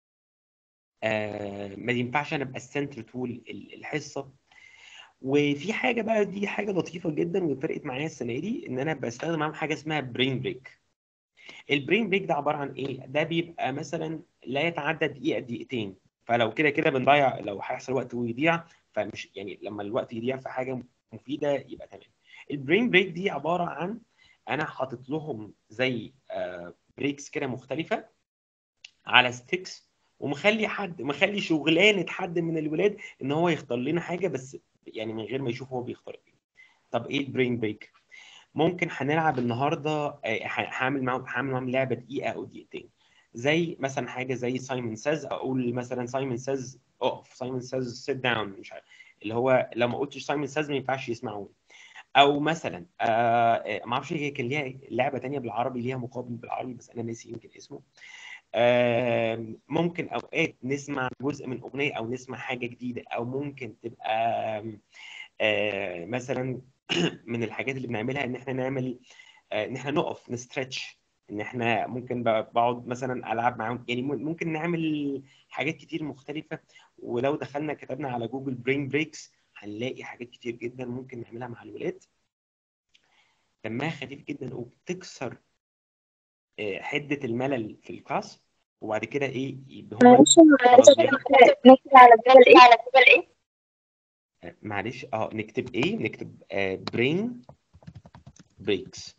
آه ما ينفعش انا ابقى السنتر طول ال- الحصه وفي حاجه بقى دي حاجه لطيفه جدا وفرقت معايا السنه دي ان انا بستخدم معاهم حاجه اسمها برين بريك البرين بريك ده عباره عن ايه ده بيبقى مثلا لا يتعدى دقيقه دقيقتين فلو كده كده بنضيع لو هيحصل وقت ويضيع فمش يعني لما الوقت يضيع في حاجه مفيده يبقى تمام البرين بريك دي عباره عن انا حاطط لهم زي بريكس كده مختلفه على ستيكس ومخلي حد مخلي شغلانه حد من الولاد ان هو يختار لنا حاجه بس يعني من غير ما يشوف هو بيختار ايه طب ايه البرين بريك ممكن هنلعب النهارده آه، ه- هعمل معاهم هعمل معاهم لعبه دقيقه او دقيقتين زي مثلا حاجه زي سايمون ساز اقول مثلا سايمون ساز اقف سايمون ساز سيت داون مش عارف اللي هو لو ما قلتش سايمون ساز ما ينفعش يسمعوني او مثلا آه آه، ما اعرفش هي كان ليها لعبه تانية بالعربي ليها مقابل بالعربي بس انا ناسي يمكن اسمه آه ممكن اوقات نسمع جزء من اغنيه او نسمع حاجه جديده او ممكن تبقى آه مثلا من الحاجات اللي بنعملها ان احنا نعمل آه، ان احنا نقف نسترتش ان احنا ممكن ب- بقعد مثلا العب معاهم يعني م- ممكن نعمل حاجات كتير مختلفه ولو دخلنا كتبنا على جوجل برين بريكس هنلاقي حاجات كتير جدا ممكن نعملها مع الولاد دمها خفيف جدا وبتكسر آه، حده الملل في الكلاس وبعد كده ايه يبقى هم معلش خلاص معلش بياخدوا نكتب على جبل ايه على جبل ايه آه، معلش اه نكتب ايه نكتب برين بريكس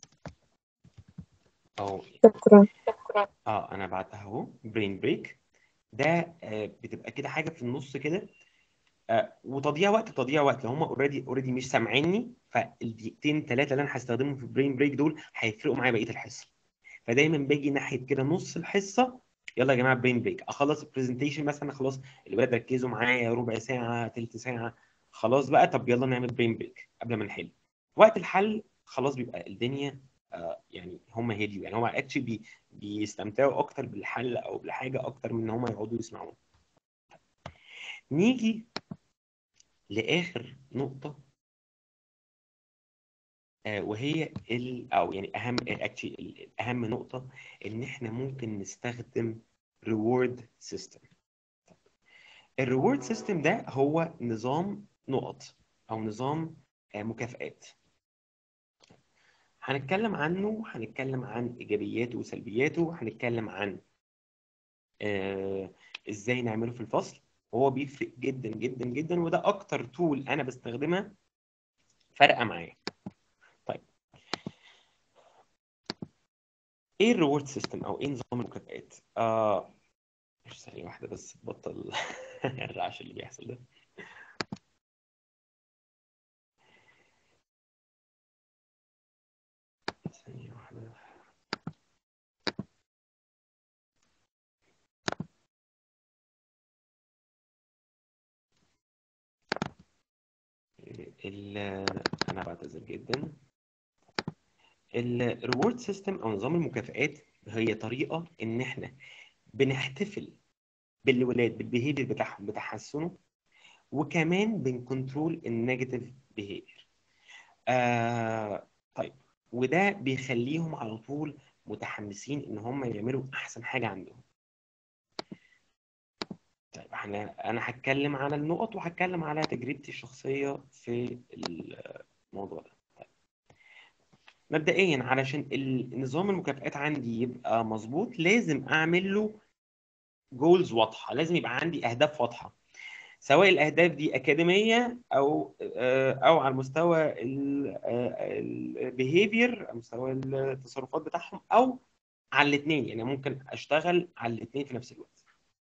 اهو شكرا اه انا بعتها اهو برين بريك ده آه، بتبقى كده حاجه في النص كده آه، وتضييع وقت تضييع وقت لو هم اوريدي اوريدي مش سامعيني فالدقيقتين ثلاثه اللي انا هستخدمهم في البرين بريك دول هيفرقوا معايا بقيه الحصه فدايما باجي ناحيه كده نص الحصه يلا يا جماعه برين بريك اخلص البرزنتيشن مثلا خلاص الولاد ركزوا معايا ربع ساعه ثلث ساعه خلاص بقى طب يلا نعمل برين بريك قبل ما نحل وقت الحل خلاص بيبقى الدنيا آه، يعني هم هديوا يعني هم اكشلي بي بيستمتعوا اكتر بالحل او بالحاجه اكتر من ان هم يقعدوا يسمعونا نيجي لاخر نقطه آه، وهي ال او يعني اهم اكشلي اهم نقطه ان احنا ممكن نستخدم ريورد سيستم الريورد سيستم ده هو نظام نقط او نظام آه، مكافآت هنتكلم عنه هنتكلم عن ايجابياته وسلبياته هنتكلم عن آه، ازاي نعمله في الفصل وهو بيفرق جدا جدا جدا وده اكتر تول انا بستخدمها فارقه معايا طيب ايه الريورد سيستم او ايه نظام المكافآت آه مش ثانية واحدة بس تبطل الرعش اللي بيحصل ده ثانية واحدة ال- انا بعتذر جدا الريورد سيستم او نظام المكافآت هي طريقه ان احنا بنحتفل بالولاد بالبيهيفير بتاعهم بتحسنه وكمان بنكنترول النيجاتيف بيهيفير آه طيب وده بيخليهم على طول متحمسين ان هم يعملوا احسن حاجه عندهم طيب احنا انا هتكلم على النقط وهتكلم على تجربتي الشخصيه في الموضوع ده طيب. مبدئيا علشان النظام المكافآت عندي يبقى مظبوط لازم اعمل له جولز واضحه لازم يبقى عندي اهداف واضحه سواء الاهداف دي اكاديميه او او على المستوى البيهيفير على مستوى التصرفات بتاعهم او على الاثنين يعني ممكن اشتغل على الاثنين في نفس الوقت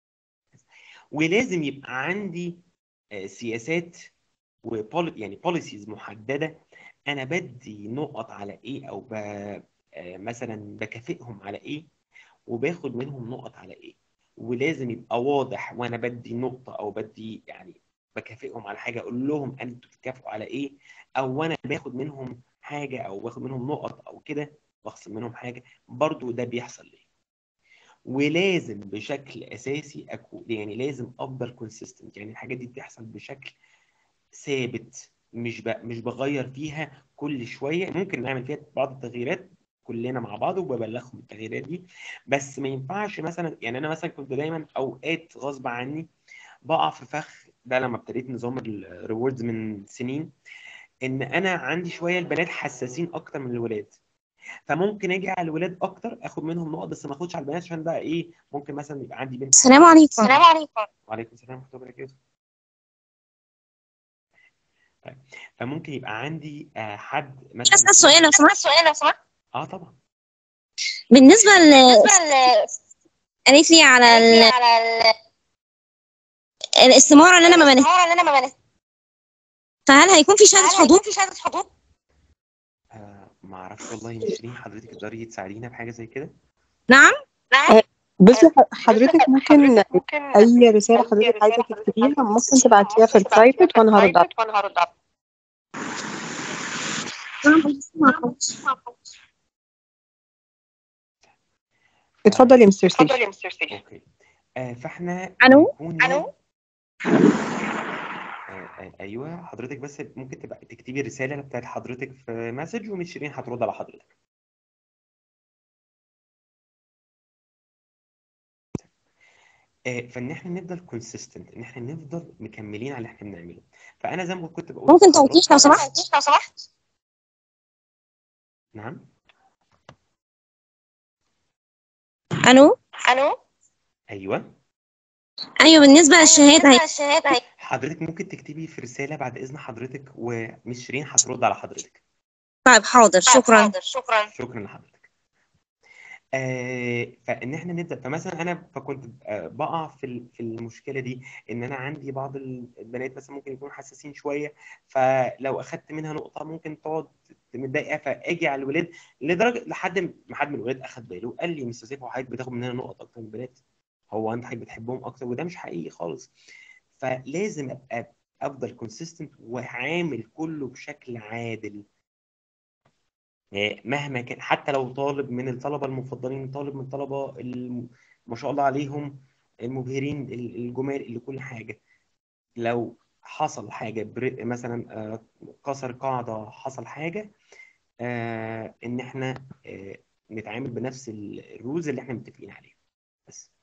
ولازم يبقى عندي سياسات وبول يعني بوليسيز محدده انا بدي نقط على ايه او ب... مثلا بكافئهم على ايه وباخد منهم نقط على ايه ولازم يبقى واضح وانا بدي نقطه او بدي يعني بكافئهم على حاجه اقول لهم انتوا بتكافئوا على ايه او وانا باخد منهم حاجه او باخد منهم نقط او كده بخصم منهم حاجه برضو ده بيحصل ليه ولازم بشكل اساسي اكون يعني لازم افضل كونسيستنت يعني الحاجات دي بتحصل بشكل ثابت مش ب... مش بغير فيها كل شويه ممكن نعمل فيها بعض التغييرات كلنا مع بعض وببلغهم التغييرات دي بس ما ينفعش مثلا يعني انا مثلا كنت دايما اوقات غصب عني بقع في فخ ده لما ابتديت نظام الريوردز من سنين ان انا عندي شويه البنات حساسين اكتر من الولاد فممكن اجي على الولاد اكتر اخد منهم نقط بس ما اخدش على البنات عشان بقى ايه ممكن مثلا يبقى عندي بنت السلام عليكم السلام عليكم وعليكم السلام ورحمه الله وبركاته طيب فممكن يبقى عندي آه حد مثلا اسال سؤال لو سمحت سؤال لو سمحت اه طبعا بالنسبه ل بالنسبه قالت لي على ال... على الاستماره اللي انا ما بنت المهارة اللي انا ما بنت فهل هيكون في شهاده حضور في شهادة حضور آه ما اعرفش والله نشرين حضرتك تقدري تساعدينا بحاجه زي كده نعم نعم بصي ح- حضرتك ممكن ممكن اي رساله حضرتك عايزه تكتبيها ممكن تبعتيها في البرايفت وانا هرد عليك وانا هرد عليك اتفضل يا مستر اتفضل سيف يا مستر سيف اوكي آه فاحنا ألو؟ بنكون- الو آه آه ايوه حضرتك بس ممكن تبقى تكتبي الرساله بتاعت حضرتك في مسج ونشرين هترد على حضرتك آه فان احنا نفضل كونسيستنت ان احنا نفضل مكملين على اللي احنا بنعمله فانا زي ما كنت بقول ممكن لحضرتك- توضيح لو سمحت لو سمحت نعم الو الو ايوه ايوه بالنسبه للشهاده هي الشهادة هي حضرتك ممكن تكتبي في رساله بعد اذن حضرتك ومش شيرين هترد على حضرتك طيب حاضر شكرا حاضر شكرا شكرا لحضرتك آه فان احنا نبدا فمثلا انا فكنت آه بقع في ال- في المشكله دي ان انا عندي بعض البنات مثلا ممكن يكونوا حساسين شويه فلو اخدت منها نقطه ممكن تقعد متضايقه فاجي على الولاد لدرجه لحد ما حد من الولاد اخد باله قال لي مستر سيف هو حضرتك بتاخد مننا نقط اكتر من البنات هو انت حضرتك بتحبهم اكتر وده مش حقيقي خالص فلازم ابقى افضل كونسيستنت وعامل كله بشكل عادل آه، مهما كان حتى لو طالب من الطلبه المفضلين طالب من الطلبه الم- ما شاء الله عليهم المبهرين ال- الجمال اللي كل حاجه لو حصل حاجه بر- مثلا آه، كسر قاعده حصل حاجه آه، ان احنا آه، نتعامل بنفس ال- الرولز اللي احنا متفقين عليها بس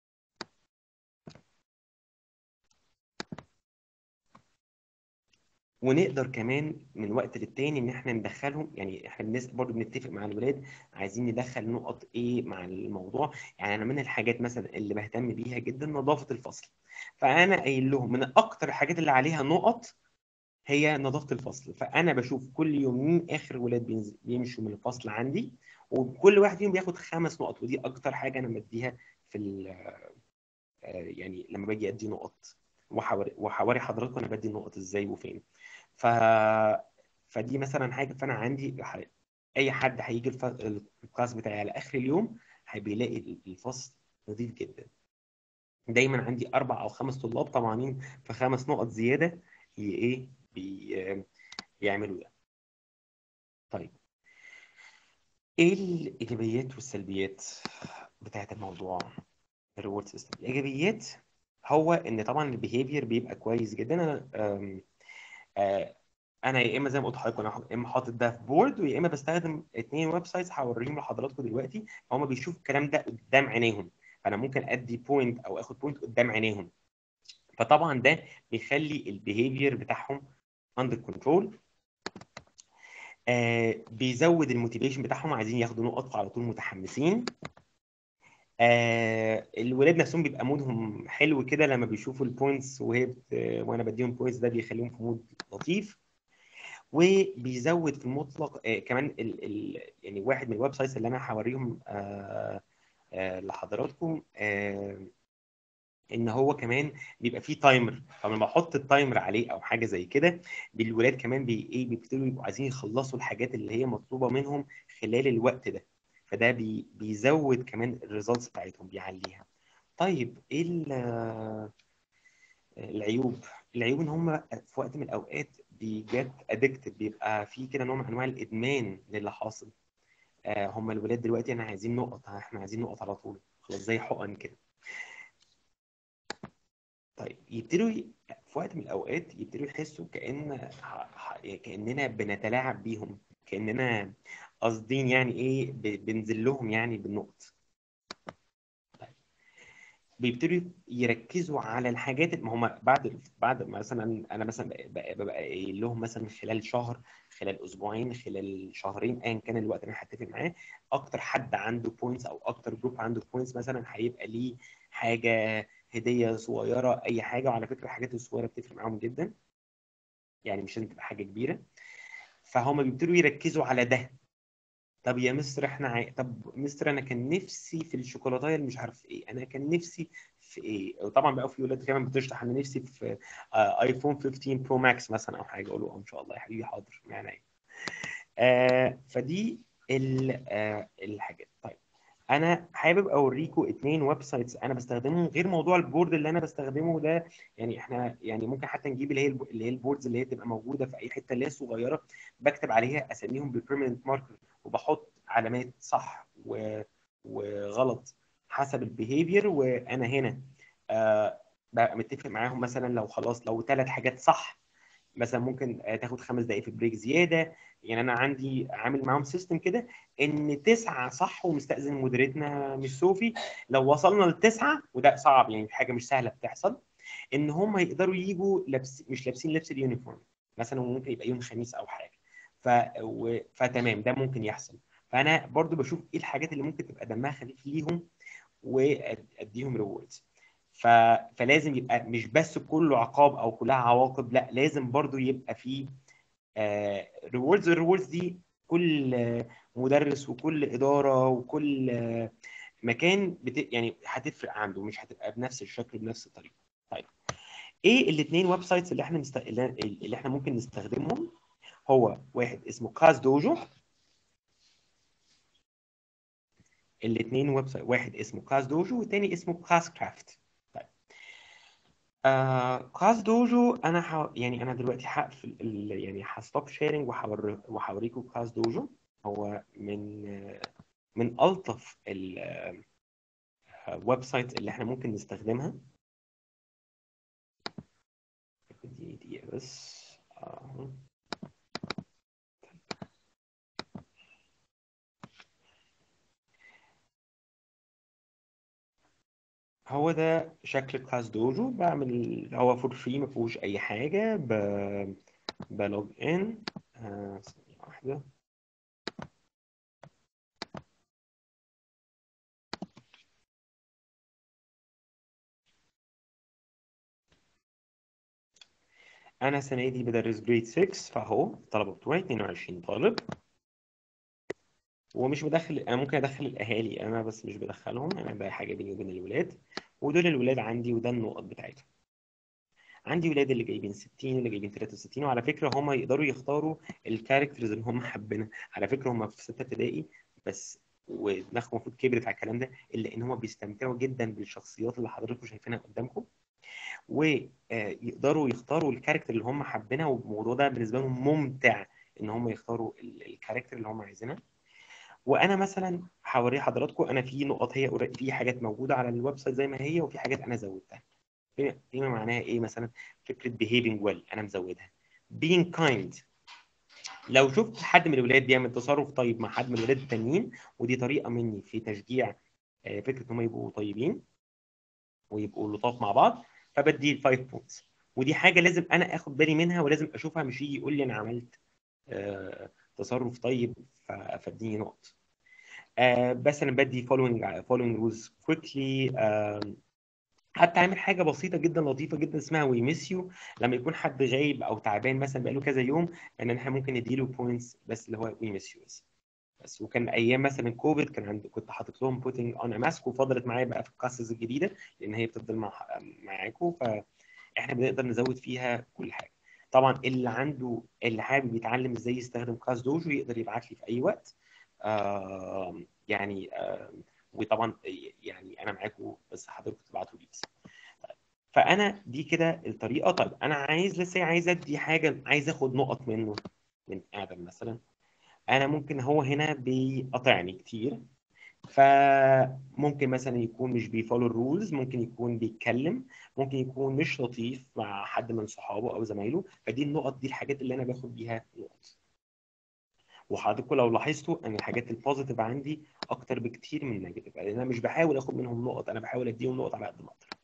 ونقدر كمان من وقت للتاني ان احنا ندخلهم يعني احنا بنس برضه بنتفق مع الولاد عايزين ندخل نقط ايه مع الموضوع يعني انا من الحاجات مثلا اللي بهتم بيها جدا نظافه الفصل فانا قايل لهم من اكتر الحاجات اللي عليها نقط هي نظافه الفصل فانا بشوف كل يوم مين اخر ولاد بينزل بيمشوا من الفصل عندي وكل واحد فيهم بياخد خمس نقط ودي اكتر حاجه انا مديها في ال- آه، يعني لما باجي ادي نقط وحواري وحواري حضراتكم انا بدي النقط ازاي وفين ف فدي مثلا حاجه فانا عندي ح- اي حد هيجي الف... الكلاس بتاعي على اخر اليوم هيلاقي الفصل نظيف جدا دايما عندي اربع او خمس طلاب طمعانين في خمس نقط زياده ي- ايه بي... يعملوا ده طيب ايه الايجابيات والسلبيات بتاعت الموضوع الريورد سيستم الايجابيات هو ان طبعا البيهيفير بيبقى كويس جدا انا أم، آه، انا يا اما زي ما قلت لحضرتك انا يا اما حاطط ده في بورد ويا اما بستخدم اتنين ويب سايتس هوريهم لحضراتكم دلوقتي هم بيشوفوا الكلام ده قدام عينيهم فانا ممكن ادي بوينت او اخد بوينت قدام عينيهم فطبعا ده بيخلي البيهيفير بتاعهم اندر كنترول آه بيزود الموتيفيشن بتاعهم عايزين ياخدوا نقط فعلى طول متحمسين آه الولاد نفسهم بيبقى مودهم حلو كده لما بيشوفوا البوينتس وهي بت... وانا بديهم بوينتس ده بيخليهم في مود لطيف وبيزود في المطلق آه كمان ال... ال... يعني واحد من الويب سايتس اللي انا هوريهم آه آه لحضراتكم آه ان هو كمان بيبقى فيه تايمر فلما بحط التايمر عليه او حاجه زي كده الولاد كمان بي ايه بيبتدوا يبقوا عايزين يخلصوا الحاجات اللي هي مطلوبه منهم خلال الوقت ده فده بي بيزود كمان الريزلتس بتاعتهم بيعليها طيب ايه ال- العيوب العيوب ان هم في وقت من الاوقات بيجت ادكتد بيبقى في كده نوع من انواع الادمان للي حاصل آه هم الولاد دلوقتي انا عايزين نقط احنا عايزين نقط على طول خلاص زي حقن كده طيب يبتدوا ي- في وقت من الاوقات يبتدوا يحسوا كان ح- ح- كاننا بنتلاعب بيهم كاننا قاصدين يعني ايه ب- بنزل لهم يعني بالنقط بيبتدوا يركزوا على الحاجات ما هم بعد بعد مثلا انا مثلا ببقى ببقى قايل لهم مثلا خلال شهر خلال اسبوعين خلال شهرين ايا كان الوقت اللي انا هتفق معاه اكتر حد عنده بوينتس او اكتر جروب عنده بوينتس مثلا هيبقى ليه حاجه هديه صغيره اي حاجه وعلى فكره الحاجات الصغيره بتفرق معاهم جدا يعني مش لازم تبقى حاجه كبيره فهم بيبتدوا يركزوا على ده طب يا مستر احنا عاي... طب مستر انا كان نفسي في الشوكولاته اللي مش عارف ايه انا كان نفسي في ايه وطبعا بقى في ولاد كمان بتشرح انا نفسي في آه ايفون 15 برو ماكس مثلا او حاجه اقول له آه، ان شاء الله يا حبيبي حاضر يعني عينيا. آه فدي ال- آه الحاجات طيب انا حابب اوريكم اتنين ويب سايتس انا بستخدمهم غير موضوع البورد اللي انا بستخدمه ده يعني احنا يعني ممكن حتى نجيب اللي هي الب- اللي هي البوردز اللي هي تبقى موجوده في اي حته اللي هي صغيره بكتب عليها اساميهم بالبيرمننت ماركر وبحط علامات صح و... وغلط حسب البيهيفير وانا هنا آه ببقى متفق معاهم مثلا لو خلاص لو ثلاث حاجات صح مثلا ممكن آه، تاخد خمس دقائق في بريك زياده يعني انا عندي عامل معاهم سيستم كده ان تسعه صح ومستأذن مديرتنا مش صوفي لو وصلنا لتسعه وده صعب يعني حاجه مش سهله بتحصل ان هم يقدروا يجوا لابس مش لابسين لبس اليونيفورم مثلا ممكن يبقى يوم خميس او حاجه ف... و... فتمام ده ممكن يحصل فانا برضو بشوف ايه الحاجات اللي ممكن تبقى دمها خفيف ليهم واديهم ريوردز ف... فلازم يبقى مش بس كله عقاب او كلها عواقب لا لازم برضو يبقى فيه ريوردز الريوردز دي كل آه، مدرس وكل اداره وكل آه، مكان بت... يعني هتفرق عنده مش هتبقى بنفس الشكل بنفس الطريقه طيب ايه الاثنين ويب سايتس اللي احنا مست... اللي اللي احنا ممكن نستخدمهم هو واحد اسمه كاز دوجو الاثنين ويب سايت واحد اسمه كاز دوجو والتاني اسمه كاز كرافت طيب آه كاز دوجو انا ح... يعني انا دلوقتي هقفل ال... يعني هستوب شيرنج وهور... وهوريكم كاز دوجو هو من آه، من الطف الويب سايت اللي احنا ممكن نستخدمها دي دقيقة بس آه. هو ده شكل كلاس دوجو بعمل هو فور فري ما فيهوش اي حاجه ب... بلوج ان آه، ثانيه واحده انا السنه دي بدرس جريد 6 فاهو الطلبه بتوعي 22 طالب ومش مدخل انا ممكن ادخل الاهالي انا بس مش بدخلهم انا ده حاجه بيني وبين الولاد ودول الولاد عندي وده النقط بتاعتهم عندي ولاد اللي جايبين 60 اللي جايبين 63 وعلى فكره هم يقدروا يختاروا الكاركترز اللي هم حابينها على فكره هم في سته ابتدائي بس ودماغهم المفروض كبرت على الكلام ده الا ان هم بيستمتعوا جدا بالشخصيات اللي حضراتكم شايفينها قدامكم ويقدروا يختاروا الكاركتر اللي هم حابينها والموضوع ده بالنسبه لهم ممتع ان هم يختاروا ال- الكاركتر اللي هم عايزينها وانا مثلا هوري حضراتكم انا في نقط هي already- في حاجات موجوده على الويب سايت زي ما هي وفي حاجات انا زودتها بما بما معناها ايه مثلا فكره behaving well انا مزودها being kind لو شفت حد من الولاد بيعمل تصرف طيب مع حد من الولاد التانيين ودي طريقه مني في تشجيع آه، فكره ان هم يبقوا طيبين ويبقوا لطاف مع بعض فبدي الفايف بوينتس ودي حاجه لازم انا اخد بالي منها ولازم اشوفها مش يجي يقول لي انا عملت آه، تصرف طيب ف- فاديني نقط آه، بس انا بدي following following rules quickly آه، حتى عامل حاجه بسيطه جدا لطيفه جدا اسمها وي ميس يو لما يكون حد غايب او تعبان مثلا بقاله كذا يوم ان احنا ممكن نديله بوينتس بس اللي هو وي ميس يو بس بس وكان ايام مثلا كوفيد كان عند كنت حاطط لهم بوتنج اون ماسك وفضلت معايا بقى في الكلاسز الجديده لان هي بتفضل مع معاكم فاحنا بنقدر نزود فيها كل حاجه طبعا اللي عنده اللي حابب يتعلم ازاي يستخدم كلاس دوجو يقدر يبعت لي في اي وقت آه يعني آه وطبعا يعني انا معاكم بس حضرتك تبعتوا لي بس فانا دي كده الطريقه طيب انا عايز لسه عايز ادي حاجه عايز اخد نقط منه من ادم مثلا انا ممكن هو هنا بيقاطعني كتير فممكن مثلا يكون مش بيفولو الرولز ممكن يكون بيتكلم ممكن يكون مش لطيف مع حد من صحابه او زمايله فدي النقط دي الحاجات اللي انا باخد بيها نقط وحضراتكم لو لاحظتوا ان الحاجات البوزيتيف عندي اكتر بكتير من النيجاتيف لان انا مش بحاول اخد منهم نقط انا بحاول اديهم نقط على قد ما اقدر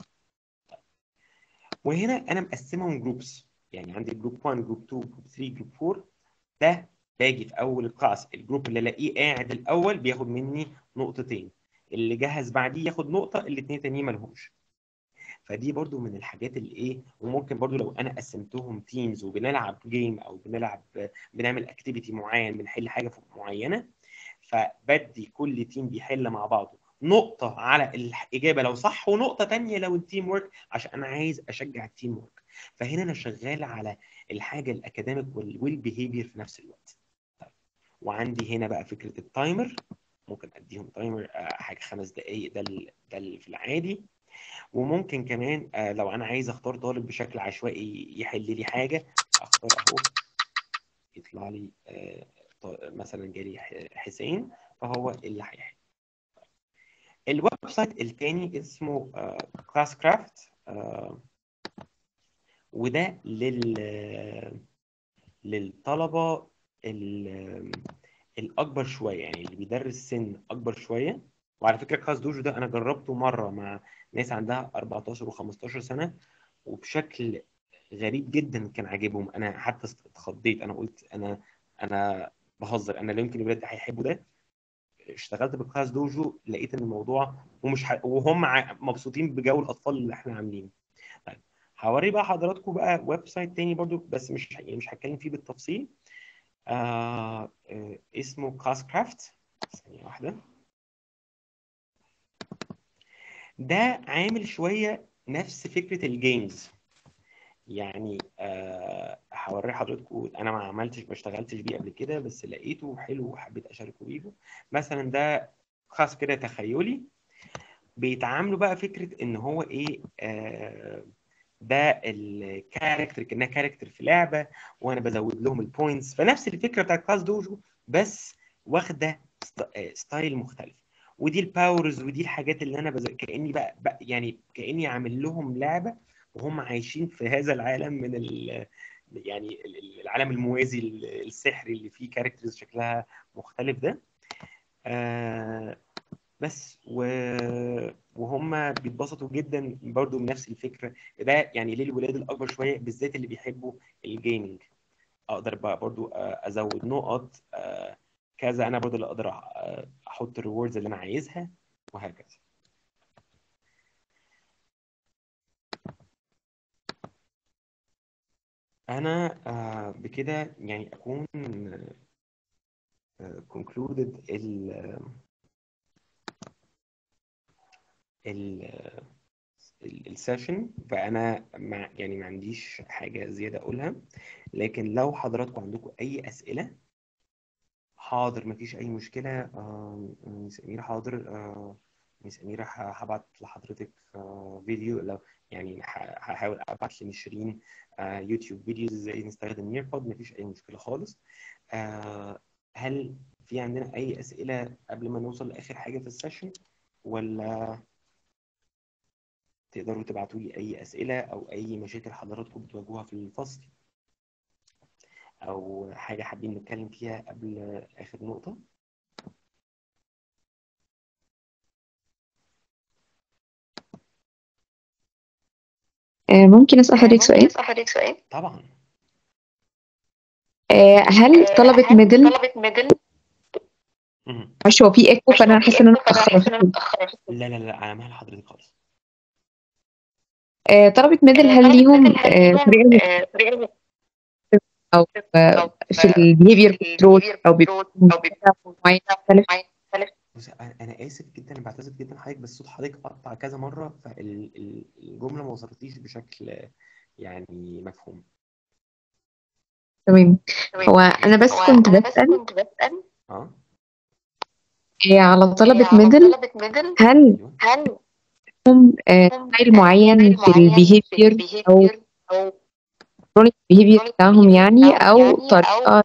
وهنا انا مقسمهم جروبس يعني عندي جروب 1 جروب 2 جروب 3 جروب 4 ده باجي في اول الكلاس الجروب اللي الاقيه قاعد الاول بياخد مني نقطتين اللي جهز بعديه ياخد نقطه الاثنين التانيين مالهمش فدي برضو من الحاجات اللي ايه وممكن برضو لو انا قسمتهم تيمز وبنلعب جيم او بنلعب بنعمل اكتيفيتي معين بنحل حاجه معينه فبدي كل تيم بيحل مع بعضه نقطة على الإجابة لو صح ونقطة تانية لو التيم ورك عشان أنا عايز أشجع التيم ورك فهنا أنا شغال على الحاجة الأكاديميك والبيهيفير في نفس الوقت طيب. وعندي هنا بقى فكرة التايمر ممكن أديهم تايمر حاجة خمس دقايق ده ده اللي في العادي وممكن كمان لو أنا عايز أختار طالب بشكل عشوائي يحل لي حاجة أختار أهو يطلع لي مثلا جالي حسين فهو اللي هيحل الويب سايت الثاني اسمه كلاس كرافت وده لل للطلبه الاكبر شويه يعني اللي بيدرس سن اكبر شويه وعلى فكره كلاس دوجو ده انا جربته مره مع ناس عندها 14 و15 سنه وبشكل غريب جدا كان عاجبهم انا حتى اتخضيت انا قلت انا انا بهزر انا لا يمكن الولاد هيحبوا ده اشتغلت بكلاس دوجو لقيت ان الموضوع ومش ح... وهم مبسوطين بجو الاطفال اللي احنا عاملينه طيب هوري بقى حضراتكم بقى ويب سايت تاني برضو بس مش يعني مش هتكلم فيه بالتفصيل آه... آه... اسمه كلاس كرافت ثانيه واحده ده عامل شويه نفس فكره الجيمز يعني أه هوري حضراتكم انا ما عملتش ما اشتغلتش بيه قبل كده بس لقيته حلو وحبيت اشاركه بيكم مثلا ده خاص كده تخيلي بيتعاملوا بقى فكره ان هو ايه أه ده الكاركتر كانها كاركتر في لعبه وانا بزود لهم البوينتس فنفس الفكره بتاعت كلاس دوجو بس واخده ستايل مختلف ودي الباورز ودي الحاجات اللي انا بز... كاني بقى, بقى يعني كاني عامل لهم لعبه وهم عايشين في هذا العالم من ال يعني العالم الموازي السحري اللي فيه كاركترز شكلها مختلف ده آه بس و... وهم بيتبسطوا جدا برضو بنفس الفكره ده يعني ليه الولاد الاكبر شويه بالذات اللي بيحبوا الجيمنج اقدر بقى برضو ازود نقط آه كذا انا برضو اللي اقدر احط الريوردز اللي انا عايزها وهكذا انا آه بكده يعني اكون آه concluded ال ال السيشن فانا مع يعني ما عنديش حاجه زياده اقولها لكن لو حضراتكم عندكم اي اسئله حاضر ما فيش اي مشكله آه سمير حاضر آه ميس أميرة ه- هبعت لحضرتك آه، فيديو لو يعني ه- هحاول ابعت لنشرين آه، يوتيوب فيديوز ازاي نستخدم نيربود مفيش اي مشكله خالص آه، هل في عندنا اي اسئله قبل ما نوصل لاخر حاجه في السيشن ولا تقدروا تبعتوا لي اي اسئله او اي مشاكل حضراتكم بتواجهوها في الفصل او حاجه حابين نتكلم فيها قبل اخر نقطه آه، ممكن أسأل حضرتك سؤال طبعا آه، هل طلبة ميدل مهم. معلش هو في ايكو فأنا حاسة إن أنا متأخرة لا لا لا على مهل حضرتك خالص آه، طلبة ميدل هل ليهم آه، طريقة أو آه، في البيهيفير كنترول أو بيبقى معين مختلف بص انا أنا اسف جدا انا بعتذر جدا لحضرتك بس صوت حضرتك قطع كذا مره فالجمله ما وصلتليش بشكل يعني مفهوم تمام هو أنا بس كنت بسأل اه آه، على طلبة ميدل هل ايوه لهم آه، ستايل معين في البيهيفير أو كرونيك بيهيفير بتاعهم يعني أو طريقة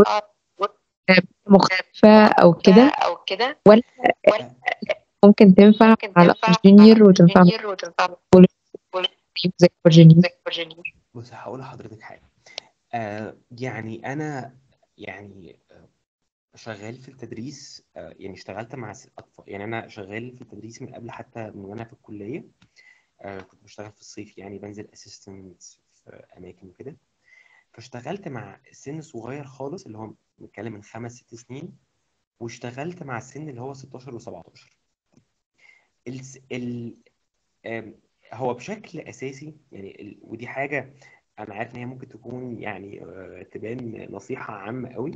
مختلفة أو كده ولا ممكن تنفع على جونيور وتنفع مع زي جونيور بص هقول لحضرتك حاجه آه يعني انا يعني آه، شغال في التدريس آه يعني اشتغلت مع س- اطفال يعني انا شغال في التدريس من قبل حتى من وانا في الكليه آه كنت بشتغل في الصيف يعني بنزل اسيستنت في اماكن وكده فاشتغلت مع سن صغير خالص اللي هو بنتكلم من خمس ست سنين واشتغلت مع السن اللي هو 16 و17 الس... ال... آم، هو بشكل اساسي يعني ال... ودي حاجه انا عارف ان هي ممكن تكون يعني آه، تبان نصيحه عامه قوي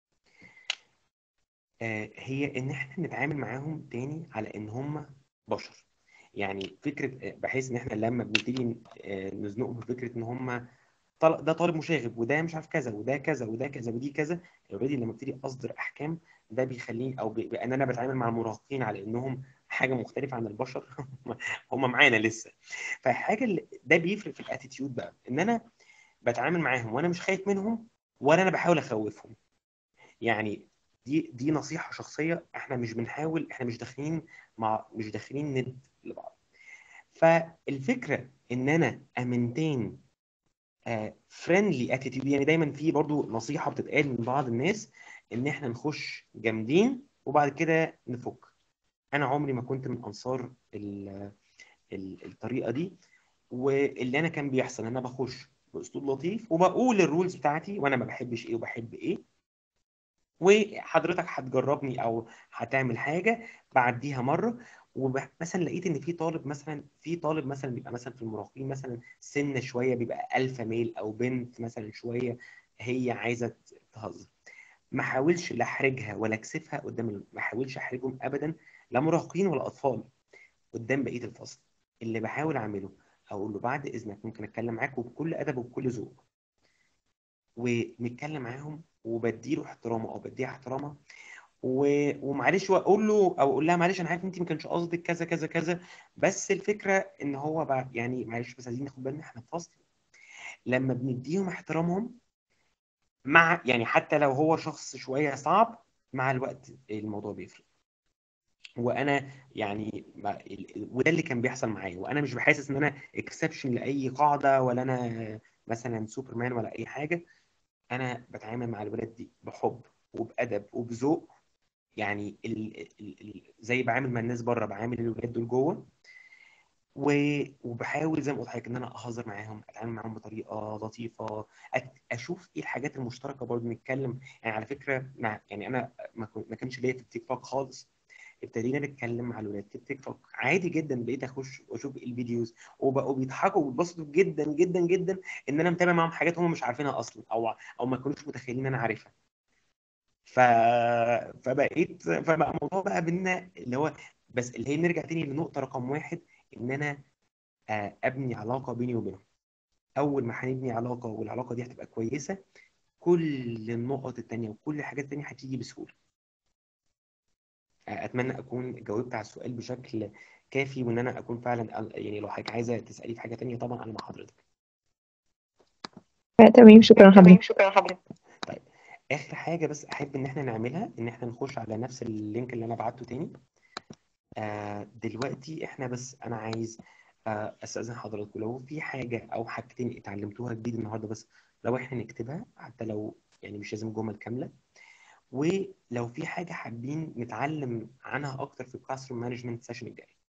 آه، هي ان احنا نتعامل معاهم تاني على ان هم بشر يعني فكره آه، بحيث ان احنا لما بنبتدي آه، نزنقهم في فكره ان هم طل- ده طالب مشاغب وده مش عارف كذا وده كذا وده كذا ودي كذا اوريدي لما ابتدي اصدر احكام ده بيخليني او بي- بان انا بتعامل مع المراهقين على انهم حاجه مختلفه عن البشر هم معانا لسه فحاجه اللي ده بيفرق في الاتيتيود بقى ان انا بتعامل معاهم وانا مش خايف منهم ولا انا بحاول اخوفهم يعني دي دي نصيحه شخصيه احنا مش بنحاول احنا مش داخلين مع مش داخلين ند لبعض فالفكره ان انا امنتين فريندلي اتيتيود يعني دايما في برضو نصيحه بتتقال من بعض الناس ان احنا نخش جامدين وبعد كده نفك انا عمري ما كنت من انصار ال- ال- الطريقه دي واللي انا كان بيحصل ان انا بخش باسلوب لطيف وبقول الرولز بتاعتي وانا ما بحبش ايه وبحب ايه وحضرتك هتجربني او هتعمل حاجه بعديها مره ومثلا لقيت ان في طالب مثلا في طالب مثلا بيبقى مثلا في المراهقين مثلا سن شويه بيبقى الفا ميل او بنت مثلا شويه هي عايزه تهزر ما حاولش لا احرجها ولا اكسفها قدام ال- ما حاولش احرجهم ابدا لا مراهقين ولا اطفال قدام بقيه الفصل اللي بحاول اعمله اقول له بعد اذنك ممكن اتكلم معاك وبكل ادب وبكل ذوق ونتكلم معاهم وبديله احترامه او بديها احترامها و... ومعلش واقول له او اقول لها معلش انا عارف انت ما كانش قصدك كذا كذا كذا بس الفكره ان هو بقى يعني معلش بس عايزين ناخد بالنا احنا في فصل لما بنديهم احترامهم مع يعني حتى لو هو شخص شويه صعب مع الوقت الموضوع بيفرق وانا يعني ما- ال- وده اللي كان بيحصل معايا وانا مش بحاسس ان انا اكسبشن لاي قاعده ولا انا مثلا سوبرمان ولا اي حاجه انا بتعامل مع الولاد دي بحب وبادب وبذوق يعني ال ال ال زي بعامل مع الناس بره بعامل الولاد دول جوه و- وبحاول زي ما قلت لحضرتك ان انا اهزر معاهم اتعامل معاهم بطريقه لطيفه أت- اشوف ايه الحاجات المشتركه برضه نتكلم يعني على فكره مع يعني انا ما كن- ما كانش ليا في التيك توك خالص ابتدينا نتكلم مع الولاد في التيك توك عادي جدا بقيت اخش واشوف الفيديوز وبقوا بيضحكوا وبيتبسطوا جدا جدا جدا ان انا متابع معاهم حاجات هم مش عارفينها اصلا او او ما كانوش متخيلين ان انا عارفها ف... فبقيت فبقى الموضوع بقى بينا اللي هو بس اللي هي نرجع تاني لنقطة رقم واحد إن أنا آه، أبني علاقة بيني وبينهم أول ما هنبني علاقة والعلاقة دي هتبقى كويسة كل النقط التانية وكل الحاجات التانية هتيجي بسهولة اتمنى اكون جاوبت على السؤال بشكل كافي وان انا اكون فعلا يعني لو حضرتك عايزه تسالي في حاجه تانية طبعا انا مع حضرتك آه، تمام شكرا حضرتك شكرا حضرتك طيب اخر حاجه بس احب ان احنا نعملها ان احنا نخش على نفس اللينك اللي انا بعته تاني آه دلوقتي احنا بس انا عايز آه استاذن حضراتكم لو في حاجه او حاجتين اتعلمتوها جديد النهارده بس لو احنا نكتبها حتى لو يعني مش لازم جمل كامله ولو في حاجه حابين نتعلم عنها اكتر في الكلاس روم مانجمنت سيشن الجاي